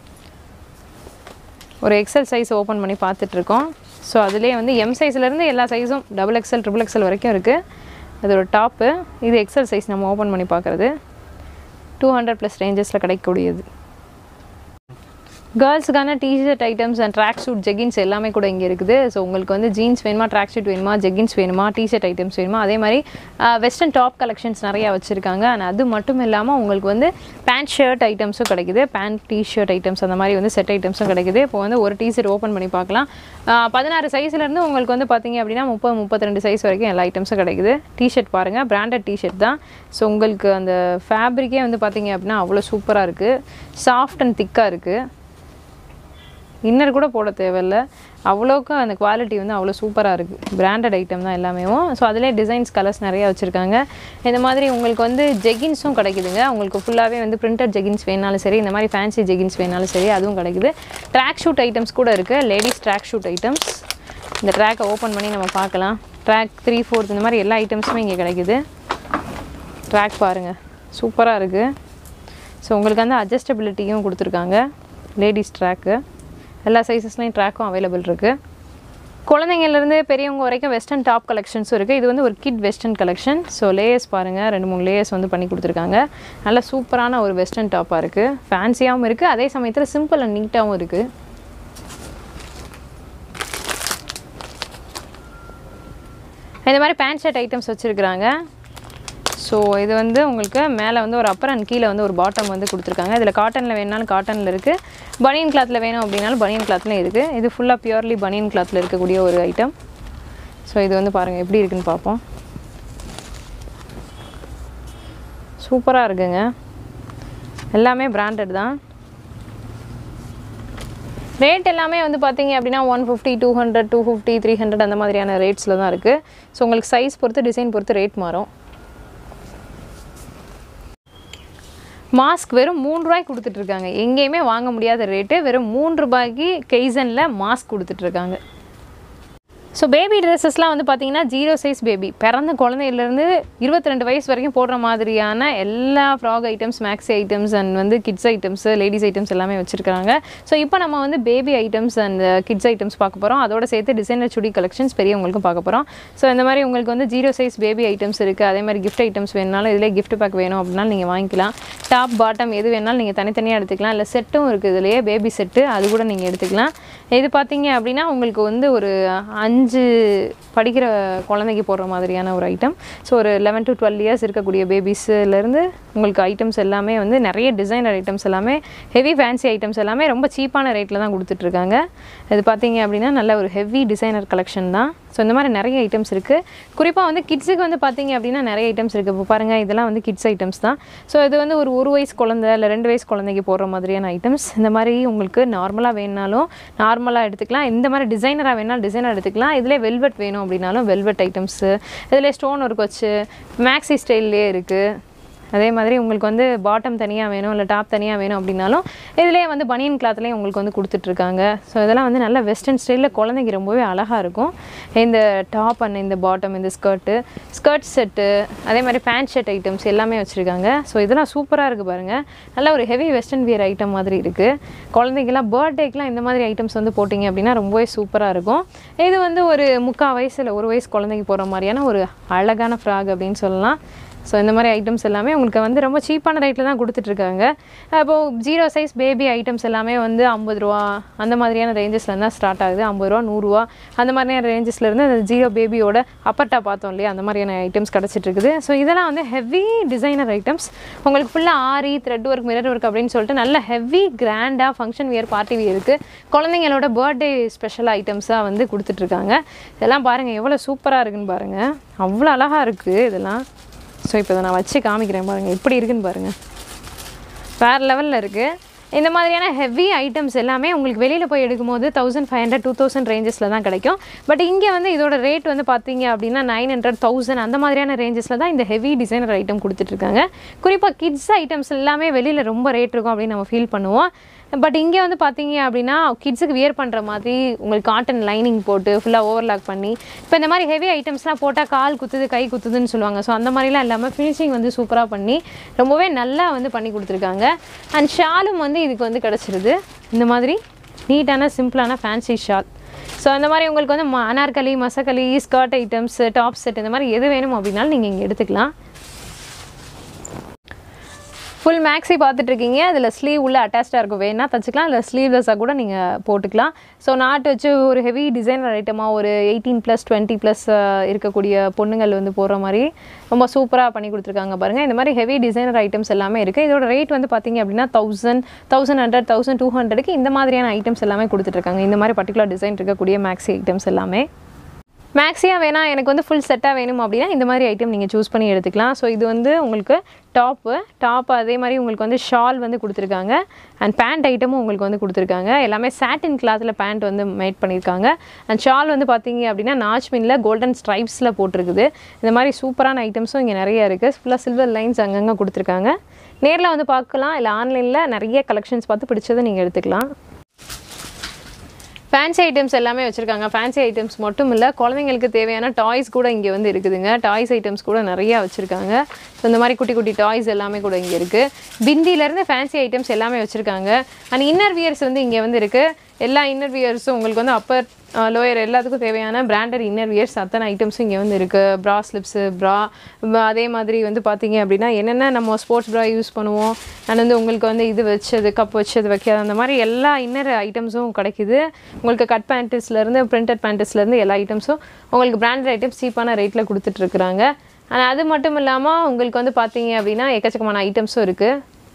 ஒரு எக்ஸல் சைஸ் ஓப்பன் பண்ணி பார்த்துட்ருக்கோம் ஸோ அதுலேயே வந்து எம் சைஸ்லேருந்து எல்லா சைஸும் டபுள் எக்ஸல் ட்ரிபிள் எக்ஸல் வரைக்கும் இருக்குது அது ஒரு டாப்பு இது எக்ஸல் சைஸ் நம்ம ஓப்பன் பண்ணி பார்க்குறது டூ ஹண்ட்ரட் ப்ளஸ் ரேஞ்சஸில் கிடைக்கக்கூடியது கேர்ள்ஸுக்கான T-shirt items and track suit jeggings எல்லாமே கூட இங்கே இருக்குது ஸோ உங்களுக்கு வந்து ஜீன்ஸ் வேணுமா ட்ராக் ஷூட் வேணுமா ஜெகின்ஸ் வேணுமா டிஷர்ட் ஐட்டம்ஸ் வேணுமா அதே மாதிரி வெஸ்டர்ன் டாப் கலெக்ஷன்ஸ் நிறையா வச்சுருக்காங்க அண்ட் அது மட்டும் இல்லாமல் உங்களுக்கு வந்து பேண்ட் ஷர்ட் ஐட்டம்ஸும் கிடைக்குது பேண்ட் டிஷர்ட் ஐட்டம்ஸ் அந்த மாதிரி வந்து செட் ஐட்டம்ஸும் கிடைக்குது இப்போ வந்து ஒரு டிஷர்ட் ஓப்பன் பண்ணி பார்க்கலாம் ஆஹ் பதினாறு சைஸ்லேருந்து உங்களுக்கு வந்து பார்த்தீங்க அப்படின்னா முப்பது முப்பத்தி ரெண்டு சைஸ் வரைக்கும் எல்லா ஐட்டம்ஸும் கிடைக்குது டிஷர்ட் பாருங்கள் பிராண்டட் டிஷர்ட் தான் ஸோ உங்களுக்கு அந்த ஃபேப்ரிக்கே வந்து பார்த்தீங்க அப்படின்னா அவ்வளோ சூப்பராக இருக்குது சாஃப்ட் அண்ட் திக்காக இருக்குது இன்னர் கூட போட தேவையில்ல அவ்வளோக்கு அந்த குவாலிட்டி வந்து அவ்வளோ சூப்பராக இருக்குது பிராண்டட் ஐட்டம் தான் எல்லாமே ஸோ அதிலே டிசைன்ஸ் கலர்ஸ் நிறையா வச்சுருக்காங்க இந்த மாதிரி உங்களுக்கு வந்து ஜெகின்ஸும் கிடைக்குதுங்க உங்களுக்கு ஃபுல்லாகவே வந்து பிரிண்டட் ஜெகின்ஸ் வேணாலும் சரி இந்த மாதிரி ஃபேன்சி ஜெகின்ஸ் வேணாலும் சரி அதுவும் கிடைக்குது ட்ராக் ஷூட் ஐட்டம்ஸ் கூட இருக்குது லேடிஸ் ட்ராக் ஷூட் ஐட்டம்ஸ் இந்த ட்ராக்கை ஓப்பன் பண்ணி நம்ம பார்க்கலாம் ட்ராக் த்ரீ ஃபோர்த் இந்த மாதிரி எல்லா ஐட்டம்ஸுமே இங்கே கிடைக்குது ட்ராக் பாருங்கள் சூப்பராக இருக்குது ஸோ உங்களுக்கு வந்து அட்ஜஸ்டபிலிட்டியும் கொடுத்துருக்காங்க லேடிஸ் ட்ராக்கு எல்லா சைஸஸ்லையும் ட்ராக்கும் அவைலபிள் இருக்குது குழந்தைங்கள்லேருந்து பெரியவங்க வரைக்கும் வெஸ்டர்ன் டாப் கலெக்ஷன்ஸும் இருக்குது இது வந்து ஒரு kid western collection so layers பாருங்கள் ரெண்டு மூணு லேயர்ஸ் வந்து பண்ணி கொடுத்துருக்காங்க நல்ல சூப்பரான ஒரு வெஸ்டர்ன் டாப்பாக இருக்குது ஃபேன்சியாகவும் இருக்குது அதே சமயத்தில் சிம்பிள் அண்ட் நீட்டாகவும் இருக்குது இந்த மாதிரி பேண்ட் ஷர்ட் ஐட்டம்ஸ் வச்சுருக்குறாங்க ஸோ இது வந்து உங்களுக்கு மேலே வந்து ஒரு அப்பர் அண்ட் கீழே வந்து ஒரு பாட்டம் வந்து கொடுத்துருக்காங்க இதில் காட்டனில் வேணாலும் காட்டனில் இருக்குது பனியன் கிளாத்தில் வேணும் அப்படின்னாலும் பனியன் கிளாத்லையும் இருக்குது இது ஃபுல்லாக பியூர்லி பனியன் கிளாத்தில் இருக்கக்கூடிய ஒரு ஐட்டம் ஸோ இது வந்து பாருங்கள் எப்படி இருக்குன்னு பார்ப்போம் சூப்பராக இருக்குங்க எல்லாமே பிராண்டட் தான் ரேட் எல்லாமே வந்து பார்த்தீங்க அப்படின்னா one fifty two hundred two fifty three hundred அந்த மாதிரியான ரேட்ஸில் தான் இருக்குது ஸோ உங்களுக்கு சைஸ் பொறுத்து டிசைன் பொறுத்து ரேட் மாறும் மாஸ்க் வெறும் மூணு ரூபாய்க்கு கொடுத்துட்ருக்காங்க எங்கேயுமே வாங்க முடியாத ரேட்டு வெறும் மூணு ரூபாய்க்கு கெய்சனில் மாஸ்க் கொடுத்துட்ருக்காங்க ஸோ பேபி ட்ரெஸ்ஸஸ்லாம் வந்து பார்த்தீங்கன்னா ஜீரோ சைஸ் பேபி பிறந்த குழந்தையிலேருந்து இருபத்தி ரெண்டு வயசு வரைக்கும் போடுற மாதிரியான எல்லா frock items maxi items and வந்து கிட்ஸ் ஐட்டம்ஸ் லேடிஸ் ஐட்டம்ஸ் எல்லாமே வச்சுருக்காங்க ஸோ இப்போ நம்ம வந்து baby items and kids items பார்க்க போகிறோம் அதோட சேர்த்து டிசைனர் சுடி கலெக்ஷன்ஸ் பெரியவங்களுக்கும் பார்க்க போகிறோம் ஸோ இந்த மாதிரி உங்களுக்கு வந்து ஜீரோ சைஸ் பேபி ஐட்டம்ஸ் இருக்குது அதே மாதிரி கிஃப்ட் ஐட்டம்ஸ் வேணுனாலும் இதிலே கிஃப்ட் பேக் வேணும் அப்படின்னாலும் நீங்கள் வாங்கிக்கலாம் டாப் பாட்டம் எது வேணாலும் நீங்கள் தனித்தனியாக எடுத்துக்கலாம் இல்லை செட்டும் இருக்குது இதுலேயே பேபி செட்டு அது கூட நீங்கள் எடுத்துக்கலாம் இது பார்த்தீங்க அப்படின்னா உங்களுக்கு வந்து ஒரு அஞ்சு படிக்கிற குழந்தைக்கு போடுற மாதிரியான ஒரு ஐட்டம் ஸோ ஒரு லெவன் டு டுவெல் இயர்ஸ் இருக்கக்கூடிய பேபிஸ்லேருந்து உங்களுக்கு ஐட்டம்ஸ் எல்லாமே வந்து நிறைய டிசைனர் ஐட்டம்ஸ் எல்லாமே ஹெவி ஃபேன்சி ஐட்டம்ஸ் எல்லாமே ரொம்ப சீப்பான ரேட்டில் தான் கொடுத்துட்ருக்காங்க இது பார்த்தீங்க அப்படின்னா நல்ல ஒரு ஹெவி டிசைனர் கலெக்ஷன் தான் ஸோ இந்த மாதிரி நிறைய ஐட்டம்ஸ் இருக்குது குறிப்பாக வந்து கிட்ஸுக்கு வந்து பார்த்தீங்க அப்படின்னா நிறைய ஐட்டம்ஸ் இருக்குது இப்போ பாருங்கள் இதெல்லாம் வந்து கிட்ஸ் ஐட்டம்ஸ் தான் ஸோ இது வந்து ஒரு ஒரு வயசு குழந்தை இல்லை ரெண்டு வயசு குழந்தைக்கு போடுற மாதிரியான ஐட்டம்ஸ் இந்த மாதிரி உங்களுக்கு நார்மலாக வேணுனாலும் நார்மலாக எடுத்துக்கலாம் இந்த மாதிரி டிசைனராக வேணாலும் டிசைனர் எடுத்துக்கலாம் இதில் வெல்வெட் வேணும் அப்படின்னாலும் வெல்வெட் ஐட்டம்ஸு இதில் ஸ்டோன் ஒர்க் வச்சு மேக்ஸி ஸ்டைல்லே இருக்குது அதே மாதிரி உங்களுக்கு வந்து பாட்டம் தனியாக வேணும் இல்லை டாப் தனியாக வேணும் அப்படின்னாலும் இதுலேயே வந்து பனியன் கிளாத்லேயும் உங்களுக்கு வந்து கொடுத்துட்ருக்காங்க ஸோ இதெல்லாம் வந்து நல்ல வெஸ்டர்ன் ஸ்டைலில் குழந்தைக்கு ரொம்பவே அழகாக இருக்கும் இந்த டாப் அண்ட் இந்த பாட்டம் இந்த ஸ்கர்ட்டு ஸ்கர்ட் செட்டு அதே மாதிரி பேண்ட் ஷர்ட் ஐட்டம்ஸ் எல்லாமே வச்சுருக்காங்க ஸோ இதெல்லாம் சூப்பராக இருக்குது பாருங்கள் நல்ல ஒரு ஹெவி வெஸ்டர்ன் வியர் ஐட்டம் மாதிரி இருக்குது குழந்தைக்கெல்லாம் பர்த்டேக்கெலாம் இந்த மாதிரி ஐட்டம்ஸ் வந்து போட்டிங்க அப்படின்னா ரொம்பவே சூப்பராக இருக்கும் இது வந்து ஒரு முக்கால் வயசில் ஒரு வயசு குழந்தைக்கு போகிற மாதிரியான ஒரு அழகான ஃப்ராக் அப்படின்னு சொல்லலாம் ஸோ இந்த மாதிரி ஐட்டம்ஸ் எல்லாமே உங்களுக்கு வந்து ரொம்ப சீப்பான ரேட்டில் தான் கொடுத்துட்ருக்காங்க இப்போது ஜீரோ சைஸ் பேபி ஐட்டம்ஸ் எல்லாமே வந்து ஐம்பது ரூபா அந்த மாதிரியான ரேஞ்சஸில் தான் ஸ்டார்ட் ஆகுது ஐம்பது ரூபா நூறுரூவா அந்த மாதிரியான ரேஞ்சஸில் இருந்து அந்த ஜீரோ பேபியோட அப்பட்டா பார்த்தோம் இல்லையா அந்த மாதிரியான ஐட்டம்ஸ் கிடச்சிட்டு இருக்குது ஸோ இதெல்லாம் வந்து ஹெவி டிசைனர் ஐட்டம்ஸ் உங்களுக்கு ஃபுல்லாக aari thread work mirror work அப்படின்னு சொல்லிட்டு நல்ல ஹெவி கிராண்டாக ஃபங்க்ஷன் வியர் பார்ட்டி வியருக்கு குழந்தைங்களோட பர்த்டே ஸ்பெஷல் ஐட்டம்ஸாக வந்து கொடுத்துட்ருக்காங்க இதெல்லாம் பாருங்கள் எவ்வளோ சூப்பராக இருக்குன்னு பாருங்கள் அவ்வளோ அழகாக இருக்குது இதெல்லாம் ஸோ இப்போ இதை நான் வச்சு காமிக்கிறேன் பாருங்கள் எப்படி இருக்குன்னு பாருங்கள் வேறு லெவலில் இருக்குது இந்த மாதிரியான ஹெவி ஐட்டம்ஸ் எல்லாமே உங்களுக்கு வெளியில் போய் எடுக்கும்போது thousand five hundred two thousand ரேஞ்சஸில் தான் கிடைக்கும் பட் இங்கே வந்து இதோட ரேட் வந்து பார்த்தீங்க அப்படின்னா நைன் ஹண்ட்ரட் தௌசண்ட் அந்த மாதிரியான ரேஞ்சஸில் தான் இந்த ஹெவி டிசைனர் ஐட்டம் கொடுத்துட்ருக்காங்க குறிப்பாக கிட்ஸ் ஐட்டம்ஸ் எல்லாமே வெளியில் ரொம்ப ரேட் இருக்கும் அப்படின்னு நம்ம ஃபீல் பண்ணுவோம் பட் இங்கே வந்து பார்த்தீங்க அப்படின்னா கிட்ஸுக்கு வியர் பண்ணுற மாதிரி உங்களுக்கு காட்டன் லைனிங் போட்டு ஃபுல்லாக ஓவர்லாக் பண்ணி இப்போ இந்த மாதிரி ஹெவி ஐட்டம்ஸ்லாம் போட்டால் கால் குத்துது கை குத்துதுன்னு சொல்லுவாங்க ஸோ அந்த மாதிரிலாம் இல்லாமல் ஃபினிஷிங் வந்து சூப்பராக பண்ணி ரொம்பவே நல்லா வந்து பண்ணி கொடுத்துருக்காங்க அண்ட் ஷாலும் வந்து இதுக்கு வந்து கிடச்சிருது இந்த மாதிரி நீட்டான சிம்பிளான ஃபேன்சி ஷால் ஸோ அந்த மாதிரி உங்களுக்கு வந்து ம- anarkali masakali skirt items top set இந்த மாதிரி எது வேணும் அப்படின்னாலும் நீங்கள் இங்கே எடுத்துக்கலாம் ஃபுல் மேக்ஸி பார்த்துட்டு இருக்கீங்க அதில் ஸ்லீவ் உள்ள அட்டாச்சாக இருக்கும் வேணா தச்சுக்கலாம் இல்லை ஸ்லீவ்லெஸ்ஸாக கூட நீங்கள் போட்டுக்கலாம் ஸோ நாட்டு வச்சு ஒரு ஹெவி டிசைனர் ஐட்டமாக ஒரு எயிட்டீன் ப்ளஸ் டுவெண்ட்டி ப்ளஸ் இருக்கக்கூடிய பொண்ணுங்கள் வந்து போடுற மாதிரி ரொம்ப சூப்பராக பண்ணி கொடுத்துருக்காங்க பாருங்கள் இந்த மாதிரி ஹெவி டிசைனர் ஐட்டம்ஸ் எல்லாமே இருக்குது இதோட ரேட் வந்து பார்த்தீங்க அப்படின்னா thousand thousand hundred thousand two ஹண்ட்ரடுக்கு இந்த மாதிரியான ஐட்டம்ஸ் எல்லாமே கொடுத்துட்ருக்காங்க இந்த மாதிரி பர்டிகுலர் டிசைன் இருக்கக்கூடிய மேக்ஸி ஐட்டம்ஸ் எல்லாமே மேக்ஸியாக வேணாம் எனக்கு வந்து ஃபுல் செட்டாக வேணும் அப்படின்னா இந்த மாதிரி ஐட்டம் நீங்கள் சூஸ் பண்ணி எடுத்துக்கலாம் ஸோ இது வந்து உங்களுக்கு டாப்பு டாப் அதே மாதிரி உங்களுக்கு வந்து ஷால் வந்து கொடுத்துருக்காங்க அண்ட் பேண்ட் ஐட்டமும் உங்களுக்கு வந்து கொடுத்துருக்காங்க எல்லாமே சாட்டின் கிளாத்தில் பேண்ட் வந்து மேட் பண்ணியிருக்காங்க அண்ட் ஷால் வந்து பார்த்தீங்க அப்படின்னா நாச்மின்ல கோல்டன் ஸ்ட்ரைப்ஸில் போட்டிருக்குது இந்த மாதிரி சூப்பரான ஐட்டம்ஸும் இங்கே நிறைய இருக்குது ஃபுல்லாக சில்வர் லைன்ஸ் அங்கங்கே கொடுத்துருக்காங்க நேரில் வந்து பார்க்கலாம் இல்லை ஆன்லைனில் நிறைய கலெக்ஷன்ஸ் பார்த்து பிடிச்சதை நீங்கள் எடுத்துக்கலாம் ஃபேன்சி ஐட்டம்ஸ் எல்லாமே வச்சுருக்காங்க ஃபேன்சி ஐட்டம்ஸ் மட்டும் இல்லை குழந்தைங்களுக்கு தேவையான டாய்ஸ் கூட இங்கே வந்து இருக்குதுங்க டாய்ஸ் ஐட்டம்ஸ் கூட நிறையா வச்சுருக்காங்க ஸோ இந்த மாதிரி குட்டி குட்டி டாய்ஸ் எல்லாமே கூட இங்கே இருக்குது பிந்திலேருந்து ஃபேன்சி ஐட்டம்ஸ் எல்லாமே வச்சுருக்காங்க அண்ட் இன்னர் வியர்ஸ் வந்து இங்கே வந்து இருக்குது எல்லா இன்னர் வியர்ஸும் உங்களுக்கு வந்து அப்பர் லோயர் எல்லாத்துக்கும் தேவையான பிராண்டட் இன்னர் வியர்ஸ் அத்தனை ஐட்டம்ஸும் இங்கே வந்து இருக்குது ப்ரா ஸ்லிப்ஸு ப்ரா அதே மாதிரி வந்து பார்த்தீங்க அப்படின்னா என்னென்ன நம்ம ஸ்போர்ட்ஸ் ப்ரா யூஸ் பண்ணுவோம் அண்ட் வந்து உங்களுக்கு வந்து இது வச்சது கப் வச்சது வைக்காது அந்த மாதிரி எல்லா இன்னர் ஐட்டம்ஸும் கிடைக்குது உங்களுக்கு கட் பேண்ட்ஸ்லேருந்து பிரிண்டட் பேண்ட்ஸ்லேருந்து எல்லா ஐட்டம்ஸும் உங்களுக்கு பிராண்டட் ஐட்டம்ஸ் சீப்பான ரேட்டில் கொடுத்துட்ருக்குறாங்க ஆனால் அது மட்டும் இல்லாமல் உங்களுக்கு வந்து பார்த்தீங்க அப்படின்னா எக்கச்சக்கமான ஐட்டம்ஸும் இருக்குது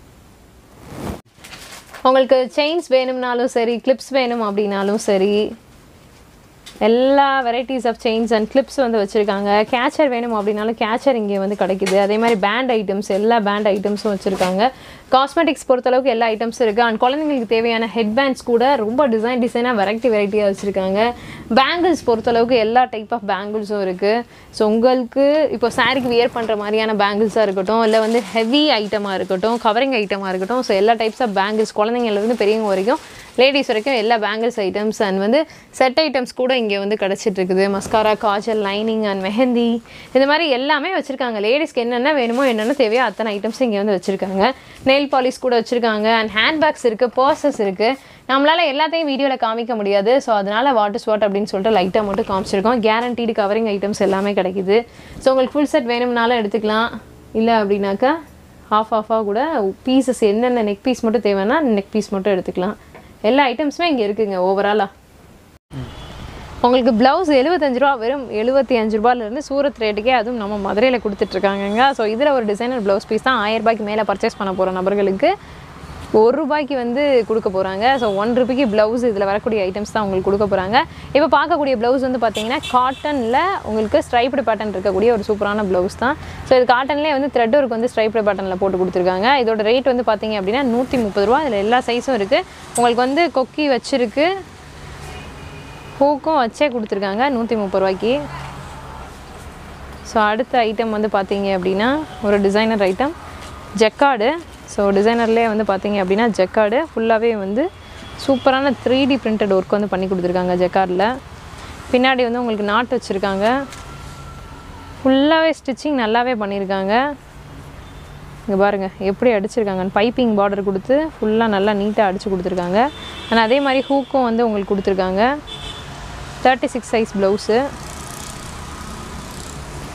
உங்களுக்கு செயின்ஸ் வேணும்னாலும் சரி கிளிப்ஸ் வேணும் அப்படின்னாலும் சரி எல்லா varieties of chains and clips வந்து வச்சுருக்காங்க கேச்சர் வேணும் அப்படின்னாலும் கேச்சர் இங்கே வந்து கிடைக்குது அதே மாதிரி பேண்ட் ஐட்டம்ஸ் எல்லா பேண்ட் ஐட்டம்ஸும் வச்சுருக்காங்க காஸ்மெட்டிக்ஸ் பொறுத்தளவுக்கு எல்லா ஐட்டம்ஸும் இருக்குது அண்ட் குழந்தைங்களுக்கு தேவையான ஹெட் பேண்ட்ஸ் கூட ரொம்ப டிசைன் டிசைனாக வெரைட்டி வெரைட்டியாக வச்சுருக்காங்க பேங்கிள்ஸ் பொறுத்தளவுக்கு எல்லா டைப் ஆஃப் பேங்கிள்ஸும் இருக்குது ஸோ உங்களுக்கு இப்போ சாரிக்கு வியர் பண்ணுற மாதிரியான பேங்கிள்ஸாக இருக்கட்டும் இல்லை வந்து ஹெவி ஐட்டமாக இருக்கட்டும் கவரிங் ஐட்டமாக இருக்கட்டும் ஸோ எல்லா டைப்ஸ் ஆஃப் பேங்கிள்ஸ் குழந்தைங்கள்லேருந்து பெரியவங்க வரைக்கும் லேடிஸ் வரைக்கும் எல்லா பேங்கிள்ஸ் ஐட்டம்ஸ் அண்ட் வந்து செட் ஐட்டம்ஸ் கூட இங்கே வந்து கிடச்சிட்டு இருக்குது mascara kajal lining and mehndi இந்த மாதிரி எல்லாமே வச்சுருக்காங்க லேடிஸ்க்கு என்னென்ன வேணுமோ என்னென்ன தேவையோ அத்தனை ஐட்டம்ஸ் இங்கே வந்து வச்சுருக்காங்க நெயில் பாலிஷ் கூட வச்சுருக்காங்க அண்ட் ஹேண்ட்பேக்ஸ் இருக்குது பர்சஸ் இருக்குது நம்மளால் எல்லாத்தையும் வீடியோவில் காமிக்க முடியாது ஸோ அதனால் வாட் இஸ் வாட் அப்படின்னு சொல்லிட்டு லைட்டாக மட்டும் காமிச்சிருக்கோம் கேரண்டீடு கவரிங் ஐட்டம்ஸ் எல்லாமே கிடைக்குது ஸோ உங்களுக்கு ஃபுல் செட் வேணும்னாலும் எடுத்துக்கலாம் இல்லை அப்படின்னாக்கா ஆஃப் ஆஃபாக கூட பீசஸ் என்னென்ன நெக் பீஸ் மட்டும் தேவைன்னா நெக் பீஸ் மட்டும் எடுத்துக்கலாம் எல்லா ஐட்டம்ஸுமே இங்கே இருக்குங்க ஓவராலாக உங்களுக்கு ப்ளவுஸ் எழுபத்தஞ்சு ரூபா வெறும் எழுபத்தி அஞ்சு ரூபாயிலேருந்து சூரத் ரேட்டுக்கே அதுவும் நம்ம மதுரையில் கொடுத்துட்ருக்காங்கங்க ஸோ இதில் ஒரு டிசைனர் ப்ளவுஸ் பீஸ் தான் ஆயிரம் ரூபாய்க்கு மேலே பர்ச்சேஸ் பண்ண போகிற நபர்களுக்கு ஒரு ரூபாய்க்கு வந்து கொடுக்க போகிறாங்க ஸோ ஒன் ருபிக்கு ப்ளவுஸ் இதில் வரக்கூடிய ஐட்டம்ஸ் தான் உங்களுக்கு கொடுக்க போகிறாங்க இப்போ பார்க்கக்கூடிய ப்ளவுஸ் வந்து பார்த்தீங்கன்னா காட்டனில் உங்களுக்கு ஸ்ட்ரைப்டு பேட்டர்ன் இருக்கக்கூடிய ஒரு சூப்பரான ப்ளவுஸ் தான் ஸோ இது காட்டன்லேயே வந்து த்ரெட் ஒர்க் வந்து ஸ்ட்ரைப்டு பேட்டர்னில் போட்டு கொடுத்துருக்காங்க இதோட ரேட் வந்து பார்த்தீங்க அப்படின்னா நூற்றி முப்பது ரூபா இதில் எல்லா சைஸும் இருக்குது உங்களுக்கு வந்து கொக்கி வச்சிருக்கு ஹூக்கும் வச்சே கொடுத்துருக்காங்க நூற்றி முப்பது ரூபாய்க்கு ஸோ அடுத்த ஐட்டம் வந்து பார்த்தீங்க அப்படின்னா ஒரு டிசைனர் ஐட்டம் ஜெக்கார்டு ஸோ டிசைனர்லேயே வந்து பார்த்தீங்க அப்படின்னா ஜெக்கார்டு ஃபுல்லாகவே வந்து சூப்பரான த்ரீ டி பிரிண்டட் ஒர்க் வந்து பண்ணி கொடுத்துருக்காங்க ஜெக்கார்டில் பின்னாடி வந்து உங்களுக்கு நாட் வச்சுருக்காங்க ஃபுல்லாகவே ஸ்டிச்சிங் நல்லாவே பண்ணியிருக்காங்க இங்கே பாருங்கள் எப்படி அடிச்சிருக்காங்க பைப்பிங் பார்டர் கொடுத்து ஃபுல்லாக நல்லா நீட்டாக அடித்து கொடுத்துருக்காங்க ஆனால் அதே மாதிரி ஹூக்கும் வந்து உங்களுக்கு கொடுத்துருக்காங்க தேர்ட்டி சிக்ஸ் சைஸ் ப்ளவுஸு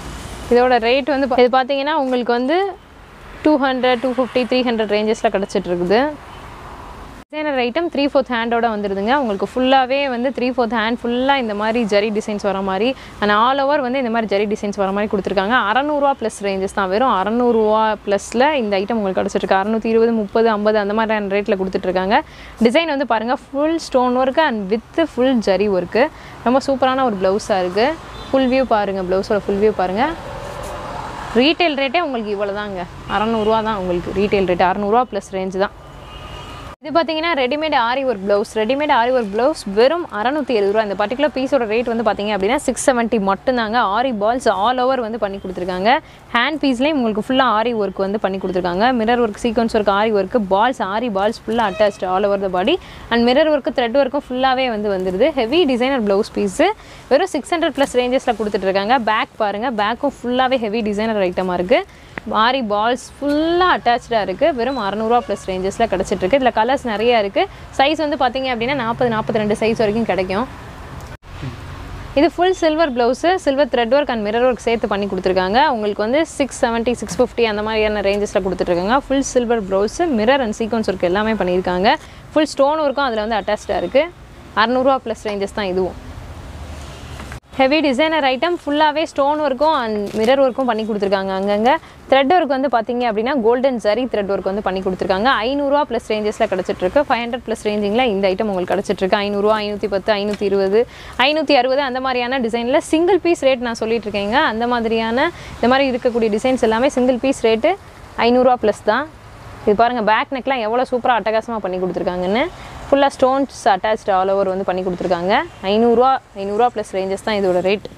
இதோட ரேட் வந்து பா- இது பார்த்தீங்கன்னா உங்களுக்கு வந்து two hundred two fifty three hundred ரேஞ்சஸில் கிடச்சிட்டு இருக்குது டிசைனர் ஐட்டம் த்ரீ ஃபோர்த் ஹேண்டோட வந்துடுதுங்க உங்களுக்கு ஃபுல்லாகவே வந்து த்ரீ ஃபோர்த் ஹேண்ட் ஃபுல்லாக இந்த மாதிரி ஜரி டிசைன்ஸ் வர மாதிரி அண்ட் ஆல் ஓவர் வந்து இந்த மாதிரி ஜரி டிசைன்ஸ் வர மாதிரி கொடுத்துருக்காங்க அறநூறுவா ப்ளஸ் ரேஞ்சஸ் தான் வெறும் அறநூறுவா ப்ளஸில் இந்த ஐட்டம் உங்களுக்கு கிடச்சிருக்கு அறநூற்றி இருபது முப்பது ஐம்பது அந்த மாதிரியான ரேட்டில் கொடுத்துட்ருக்காங்க டிசைன் வந்து பாருங்கள் full stone work and with full zari work ரொம்ப சூப்பரான ஒரு ப்ளவுஸாக இருக்குது ஃபுல் வியூ பாருங்கள் ப்ளவுஸோட ஃபுல் வியூ பாருங்கள் ரீட்டைல் ரேட்டே உங்களுக்கு இவ்வளோ தாங்க அறநூறுவா தான் உங்களுக்கு ரீட்டைல் ரேட் அறநூறுவா ப்ளஸ் ரேஞ்ச் தான் இது பார்த்தீங்கன்னா readymade aari work blouse readymade aari work blouse வெறும் அறநூற்றி எழுபது ரூபா இந்த பர்டிகுலர் பீஸோட ரேட் வந்து பார்த்தீங்க அப்படின்னா சிக்ஸ் செவன்ட்டி மட்டும்தாங்க ஆரி பால்ஸ் ஆல் ஓவர் வந்து பண்ணி கொடுத்துருக்காங்க ஹேண்ட் பீஸ்லேயும் உங்களுக்கு ஃபுல்லாக ஆரி ஒர்க் வந்து பண்ணி கொடுத்துருக்காங்க mirror work sequins work aari work balls aari balls ஃபுல்லாக attached all over the body and mirror work thread ஒர்க்கும் ஃபுல்லாகவே வந்து வந்துருது ஹெவி டிசைனர் ப்ளவுஸ் பீஸு வெறும் சிக்ஸ் ஹண்ட்ரட் ப்ளஸ் ரேஞ்சஸில் கொடுத்துட்ருக்காங்க பேக் பாருங்கள் பேக்கும் ஃபுல்லாகவே ஹெவி டிசைனர் ஐட்டமாக இருக்குது ஆரி பால்ஸ் ஃபுல்லாக அட்டாச்சாக இருக்குது வெறும் அறநூறுவா ப்ளஸ் ரேஞ்சஸில் கிடச்சிட்ருக்கு இதில் கலர்ஸ் நிறைய இருக்குது சைஸ் வந்து பார்த்தீங்க அப்படின்னா நாற்பது நாற்பத்தி ரெண்டு சைஸ் வரைக்கும் கிடைக்கும் இது full silver blouse silver thread work and mirror work சேர்த்து பண்ணி கொடுத்துருக்காங்க உங்களுக்கு வந்து சிக்ஸ் செவன்ட்டி சிக்ஸ் ஃபிஃப்டி அந்த மாதிரியான ரேஞ்சஸில் கொடுத்துட்ருக்காங்க full silver blouse mirror and sequins work எல்லாமே பண்ணியிருக்காங்க ஃபுல் ஸ்டோன் ஒர்க்கும் அதில் வந்து அட்டாச்சாக இருக்குது அறநூறுவா ப்ளஸ் ரேஞ்சஸ் தான் இதுவும் ஹெவி டிசைனர் ஐட்டம் ஃபுல்லாகவே ஸ்டோன் ஒர்க்கும் அண்ட் மிரர் ஒர்க்கும் பண்ணி கொடுத்துருக்காங்க அங்கங்கே த்ரெட் ஒர்க் வந்து பார்த்தீங்க அப்படின்னா கோல்டன் ஜரி த்ரெட் ஒர்க் வந்து பண்ணி கொடுத்துருக்காங்க ஐநூறுரூவா ப்ளஸ் ரேஞ்சஸில் கிடச்சிட்ருக்கு ஃபைவ் ஹண்ட்ரட் ப்ளஸ் ரேஞ்சிங்கில் இந்த ஐட்டம் உங்களுக்கு கிடச்சிட்ருக்கு ஐநூறுரூவா ஐநூற்றி பத்து ஐநூற்றி இருபது ஐநூற்றி அறுபது அந்த மாதிரியான டிசைனில் சிங்கிள் பீஸ் ரேட் நான் சொல்லிட்டு இருக்கேங்க அந்த மாதிரியான இந்த மாதிரி இருக்கக்கூடிய டிசைன்ஸ் எல்லாமே சிங்கிள் பீஸ் ரேட்டு ஐநூறுரூவா ப்ளஸ் தான் இது பாருங்கள் பேக் நெக்லாம் எவ்வளோ சூப்பராக அட்டகாசமாக பண்ணி கொடுத்துருக்காங்கன்னு ஃபுல்லாக ஸ்டோன்ஸ் அட்டாச்ட் ஆல் ஓவர் வந்து பண்ணி கொடுத்துருக்காங்க ஐநூறுரூவா ஐநூறுரூவா ப்ளஸ் ரேஞ்சஸ் தான் இதோட ரேட்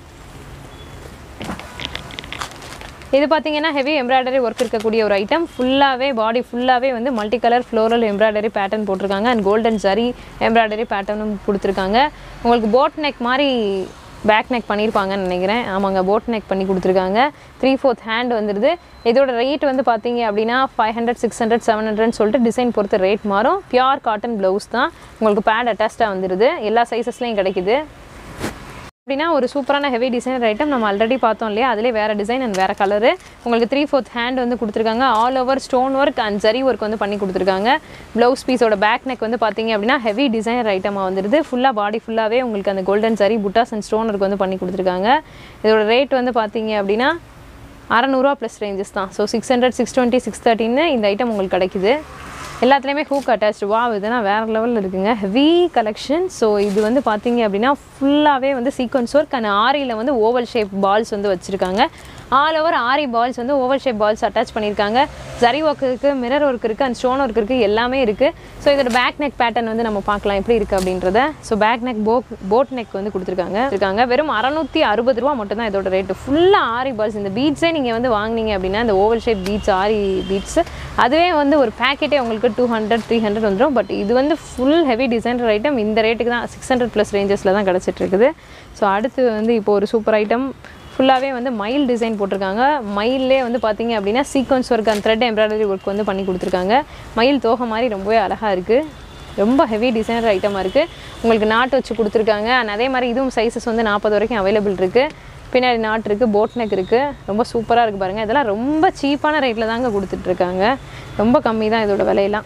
இது பார்த்தீங்கன்னா ஹெவி எம்ப்ராய்டரி ஒர்க் இருக்கக்கூடிய ஒரு ஐட்டம் ஃபுல்லாகவே பாடி ஃபுல்லாகவே வந்து multi colour floral embroidery pattern போட்டிருக்காங்க அண்ட் கோல்டன் ஜரி எம்ப்ராய்டரி பேட்டர்னும் கொடுத்துருக்காங்க உங்களுக்கு போட் நெக் மாதிரி பேக் நெக் பண்ணியிருப்பாங்கன்னு நினைக்கிறேன் ஆமாங்க போட் நெக் பண்ணி கொடுத்துருக்காங்க த்ரீ ஃபோர்த் ஹேண்ட் வந்துடுது இதோட ரேட் வந்து பார்த்தீங்க அப்படின்னா five hundred six hundred seven ஹண்ட்ரட்னு சொல்லிட்டு டிசைன் பொறுத்து ரேட் மாறும் பியூர் காட்டன் ப்ளவுஸ் தான் உங்களுக்கு பேட் அட்டாச்சாக வந்துடுது எல்லா சைஸஸ்லையும் கிடைக்குது அப்படின்னா ஒரு சூப்பரான ஹெவி டிசைனர் ஐட்டம் நம்ம ஆல்ரெடி பார்த்தோம் இல்லையா அதிலே வேறு டிசைன் அண்ட் வேறு கலரு உங்களுக்கு த்ரீ ஃபோர்த் ஹேண்ட் வந்து கொடுத்துருக்காங்க all over stone work and zari work வந்து பண்ணி கொடுத்துருக்காங்க ப்ளவுஸ் பீஸோட பேக் நெக் வந்து பார்த்தீங்க அப்படின்னா ஹெவி டிசைனர் ஐட்டமாக வந்துருது ஃபுல்லாக பாடி ஃபுல்லாகவே உங்களுக்கு அந்த கோல்டன் ஜரி புட்டாஸ் அண்ட் ஸ்டோன் ஒர்க் வந்து பண்ணி கொடுத்துருக்காங்க இதோட ரேட் வந்து பார்த்தீங்க அப்படின்னா அறநூறுவா ப்ளஸ் ரேஞ்சஸ் தான் so six hundred six twenty six தேர்ட்டின்னு இந்த ஐட்டம் உங்களுக்கு கிடைக்குது எல்லாத்துலேயுமே ஹூக் அட்டாச்சு வா இதெல்லாம் வேறு லெவலில் இருக்குங்க ஹெவி கலெக்ஷன் ஸோ இது வந்து பார்த்தீங்க அப்படின்னா ஃபுல்லாகவே வந்து சீக்வன்ஸ் ஒர்க் அண்ட் ஆரியில் வந்து ஓவல் ஷேப் பால்ஸ் வந்து வச்சுருக்காங்க ஆல் ஓவர் ஆரி பால்ஸ் வந்து ஓவல் ஷேப் பால்ஸ் அட்டாச் பண்ணியிருக்காங்க ஜரி ஒர்க் இருக்குது மிரர் ஒர்க் இருக்குது அண்ட் ஸ்டோன் ஒர்க் இருக்குது எல்லாமே இருக்குது ஸோ இதோட பேக் நெக் பேட்டர்ன் வந்து நம்ம பார்க்கலாம் எப்படி இருக்குது அப்படின்றத ஸோ பேக் நெக் போக் போட் நெக் வந்து கொடுத்துருக்காங்க இருக்காங்க வெறும் அறநூற்றி அறுபது ரூபா மட்டும் தான் இதோட ரேட்டு ஃபுல்லாக ஆரி பால்ஸ் இந்த பீட்ஸே நீங்கள் வந்து வாங்குனீங்க அப்படின்னா இந்த oval shape beads aari beads அதுவே வந்து ஒரு பேக்கெட்டே உங்களுக்கு டூ ஹண்ட்ரட் த்ரீ ஹண்ட்ரட் வந்துடும் பட் இது வந்து ஃபுல் ஹெவி டிசைனர் ஐட்டம் இந்த ரேட்டுக்கு தான் சிக்ஸ் ஹண்ட்ரட் ப்ளஸ் ரேஞ்சஸில் தான் கிடச்சிட்டு இருக்குது ஸோ அடுத்து வந்து இப்போ ஒரு சூப்பர் ஐட்டம் ஃபுல்லாகவே வந்து மயில் டிசைன் போட்டிருக்காங்க மயிலே வந்து பார்த்தீங்க அப்படின்னா சீக்வன்ஸ் ஒர்க் அந்த த்ரெட் எம்ப்ராய்டரி ஒர்க் வந்து பண்ணி கொடுத்துருக்காங்க மயில் தோகை மாதிரி ரொம்பவே அழகாக இருக்குது ரொம்ப ஹெவி டிசைனர் ஐட்டமாக இருக்குது உங்களுக்கு நாட்டு வச்சு கொடுத்துருக்காங்க அண்ட் அதே மாதிரி இதுவும் சைஸஸ் வந்து நாற்பது வரைக்கும் அவைலபிள் இருக்குது பின்னாடி நாட் இருக்குது போட் நெக் இருக்குது ரொம்ப சூப்பராக இருக்குது பாருங்கள் இதெல்லாம் ரொம்ப சீப்பான ரேட்டில் தாங்க கொடுத்துட்ருக்காங்க ரொம்ப கம்மி தான் இதோட விலையெல்லாம்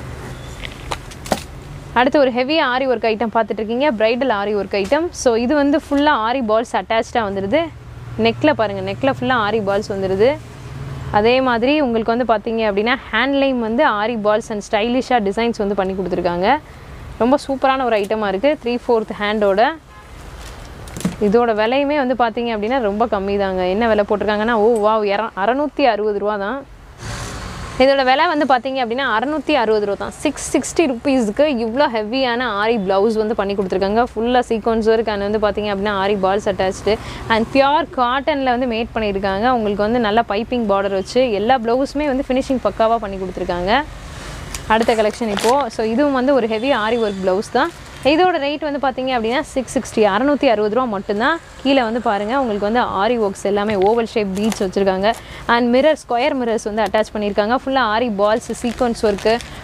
அடுத்து ஒரு ஹெவி ஆரி ஒர்க் ஐட்டம் பார்த்துட்டு இருக்கீங்க bridal aari work item so இது வந்து ஃபுல்லாக ஆரி பால்ஸ் அட்டாச்சாக வந்துடுது நெக்கில் பாருங்கள் நெக்கில் ஃபுல்லாக ஆரி பால்ஸ் வந்துடுது அதே மாதிரி உங்களுக்கு வந்து பார்த்தீங்க அப்படின்னா ஹேண்ட்லைம் வந்து ஆரி பால்ஸ் அண்ட் ஸ்டைலிஷாக டிசைன்ஸ் வந்து பண்ணி கொடுத்துருக்காங்க ரொம்ப சூப்பரான ஒரு ஐட்டமாக இருக்குது த்ரீ ஃபோர்த் ஹேண்டோட இதோட விலையுமே வந்து பார்த்தீங்க அப்படின்னா ரொம்ப கம்மி தாங்க என்ன விலை போட்டிருக்காங்கன்னா ஓ வா இர அறநூற்றி அறுபது ரூபா தான் இதோட விலை வந்து பார்த்தீங்க அப்படின்னா அறநூற்றி அறுபது ரூபா தான் சிக்ஸ் சிக்ஸ்டி ருபீஸ்க்கு இவ்வளோ ஹெவியான ஆரி ப்ளவுஸ் வந்து பண்ணி கொடுத்துருக்காங்க ஃபுல்லாக சீக்வன்ஸ் ஒர்க் அண்ட் வந்து பார்த்தீங்க அப்படின்னா aari balls attach and pure காட்டனில் வந்து மேட் பண்ணியிருக்காங்க உங்களுக்கு வந்து நல்லா பைப்பிங் பார்டர் வச்சு எல்லா ப்ளவுஸுமே வந்து ஃபினிஷிங் பக்காவாக பண்ணி கொடுத்துருக்காங்க அடுத்த கலெக்ஷன் இப்போது ஸோ இதுவும் வந்து ஒரு ஹெவி ஆரி ஒர்க் ப்ளவுஸ் தான் இதோட ரேட் வந்து பார்த்தீங்க அப்படின்னா சிக்ஸ் சிக்ஸ்டி அறநூற்றி அறுபது ரூபா மட்டும்தான் கீழே வந்து பாருங்கள் உங்களுக்கு வந்து ஆரி ஒர்க்ஸ் எல்லாமே ஓவல் ஷேப் பீட்ஸ் வச்சுருக்காங்க அண்ட் மிரர் ஸ்கொயர் மிரர்ஸ் வந்து அட்டாச் பண்ணியிருக்காங்க ஃபுல்லாக aari balls sequins work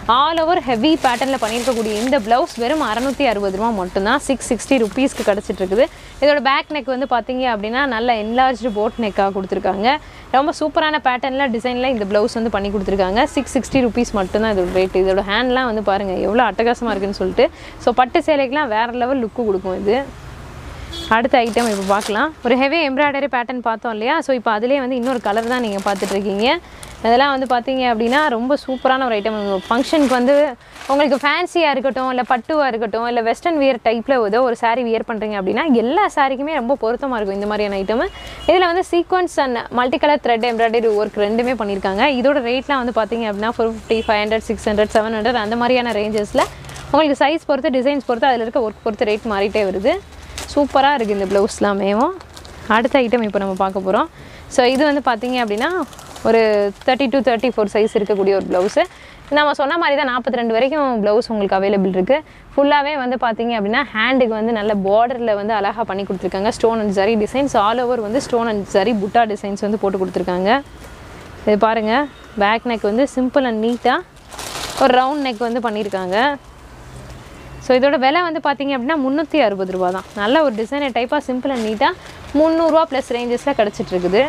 all over heavy பேட்டர்னில் பண்ணியிருக்கக்கூடிய இந்த ப்ளவுஸ் வெறும் அறநூற்றி அறுபது ரூபா மட்டும்தான் சிக்ஸ் சிக்ஸ்டி ருபீஸ்க்கு கிடச்சிட்டு இருக்குது இதோட பேக் நெக் வந்து பார்த்தீங்க அப்படின்னா நல்ல என்லார்ஜ்டு போட் நெக்காக கொடுத்துருக்காங்க ரொம்ப சூப்பரான பேட்டர்னில் டிசைனில் இந்த ப்ளவுஸ் வந்து பண்ணி கொடுத்துருக்காங்க சிக்ஸ் சிக்ஸ்டி ருபீஸ் மட்டும்தான் இதோட ரேட் இதோட ஹேண்ட்லாம் வந்து பாருங்கள் எவ்வளோ அட்டகாசமாக இருக்குன்னு சொல்லிட்டு ஸோ பட்டு சேலைக்கெலாம் வேறு லெவல் லுக்கு கொடுக்கும் இது அடுத்த ஐட்டம் இப்போ பார்க்கலாம் ஒரு ஹெவி எம்ப்ராய்டரி பேட்டர்ன் பார்த்தோம் இல்லையா ஸோ இப்போ அதிலே வந்து இன்னொரு கலர் தான் நீங்கள் பார்த்துட்ருக்கீங்க இதெல்லாம் வந்து பார்த்தீங்க அப்படின்னா ரொம்ப சூப்பரான ஒரு ஐட்டம் ஃபங்க்ஷனுக்கு வந்து உங்களுக்கு ஃபேன்சியாக இருக்கட்டும் இல்லை பட்டுவாக இருக்கட்டும் இல்லை வெஸ்டர்ன் வியர் டைப்பில் ஏதோ ஒரு saree வியர் பண்ணுறீங்க அப்படின்னா எல்லா சாரிக்குமே ரொம்ப பொருத்தமாக இருக்கும் இந்த மாதிரியான ஐட்டம் இதில் வந்து sequins and multi colour thread embroidery work ரெண்டுமே பண்ணியிருக்காங்க இதோட ரேட்லாம் வந்து பார்த்தீங்க அப்படின்னா four fifty five hundred six hundred seven hundred அந்த மாதிரியான ரேஞ்சஸில் உங்களுக்கு சைஸ் பொறுத்து டிசைன்ஸ் பொறுத்து அதில் இருக்க ஒர்க் பொறுத்து ரேட் மாறிட்டே வருது சூப்பராக இருக்குது இந்த ப்ளவுஸ்லாமேவும் அடுத்த ஐட்டம் இப்போ நம்ம பார்க்க போகிறோம் ஸோ இது வந்து பார்த்தீங்க அப்படின்னா ஒரு thirty to thirty four size இருக்கக்கூடிய ஒரு ப்ளவுஸு நம்ம சொன்ன மாதிரி தான் நாற்பத்தி ரெண்டு வரைக்கும் ப்ளவுஸ் உங்களுக்கு அவைலபிள் இருக்குது ஃபுல்லாகவே வந்து பார்த்தீங்க அப்படின்னா ஹேண்டுக்கு வந்து நல்ல பார்டரில் வந்து அழகாக பண்ணி கொடுத்துருக்காங்க stone and zari designs all over வந்து stone and zari butta designs வந்து போட்டு கொடுத்துருக்காங்க இது பாருங்கள் பேக் நெக் வந்து சிம்பிள் அண்ட் நீட்டாக ஒரு ரவுண்ட் நெக் வந்து பண்ணியிருக்காங்க ஸோ இதோட விலை வந்து பார்த்தீங்க அப்படின்னா முந்நூற்றி அறுபது ரூபா தான் நல்ல ஒரு டிசைனர் டைப்பாக சிம்பிள் அண்ட் நீட்டாக முந்நூறுரூவா ப்ளஸ் ரேஞ்சஸில் கிடச்சிட்டு இருக்குது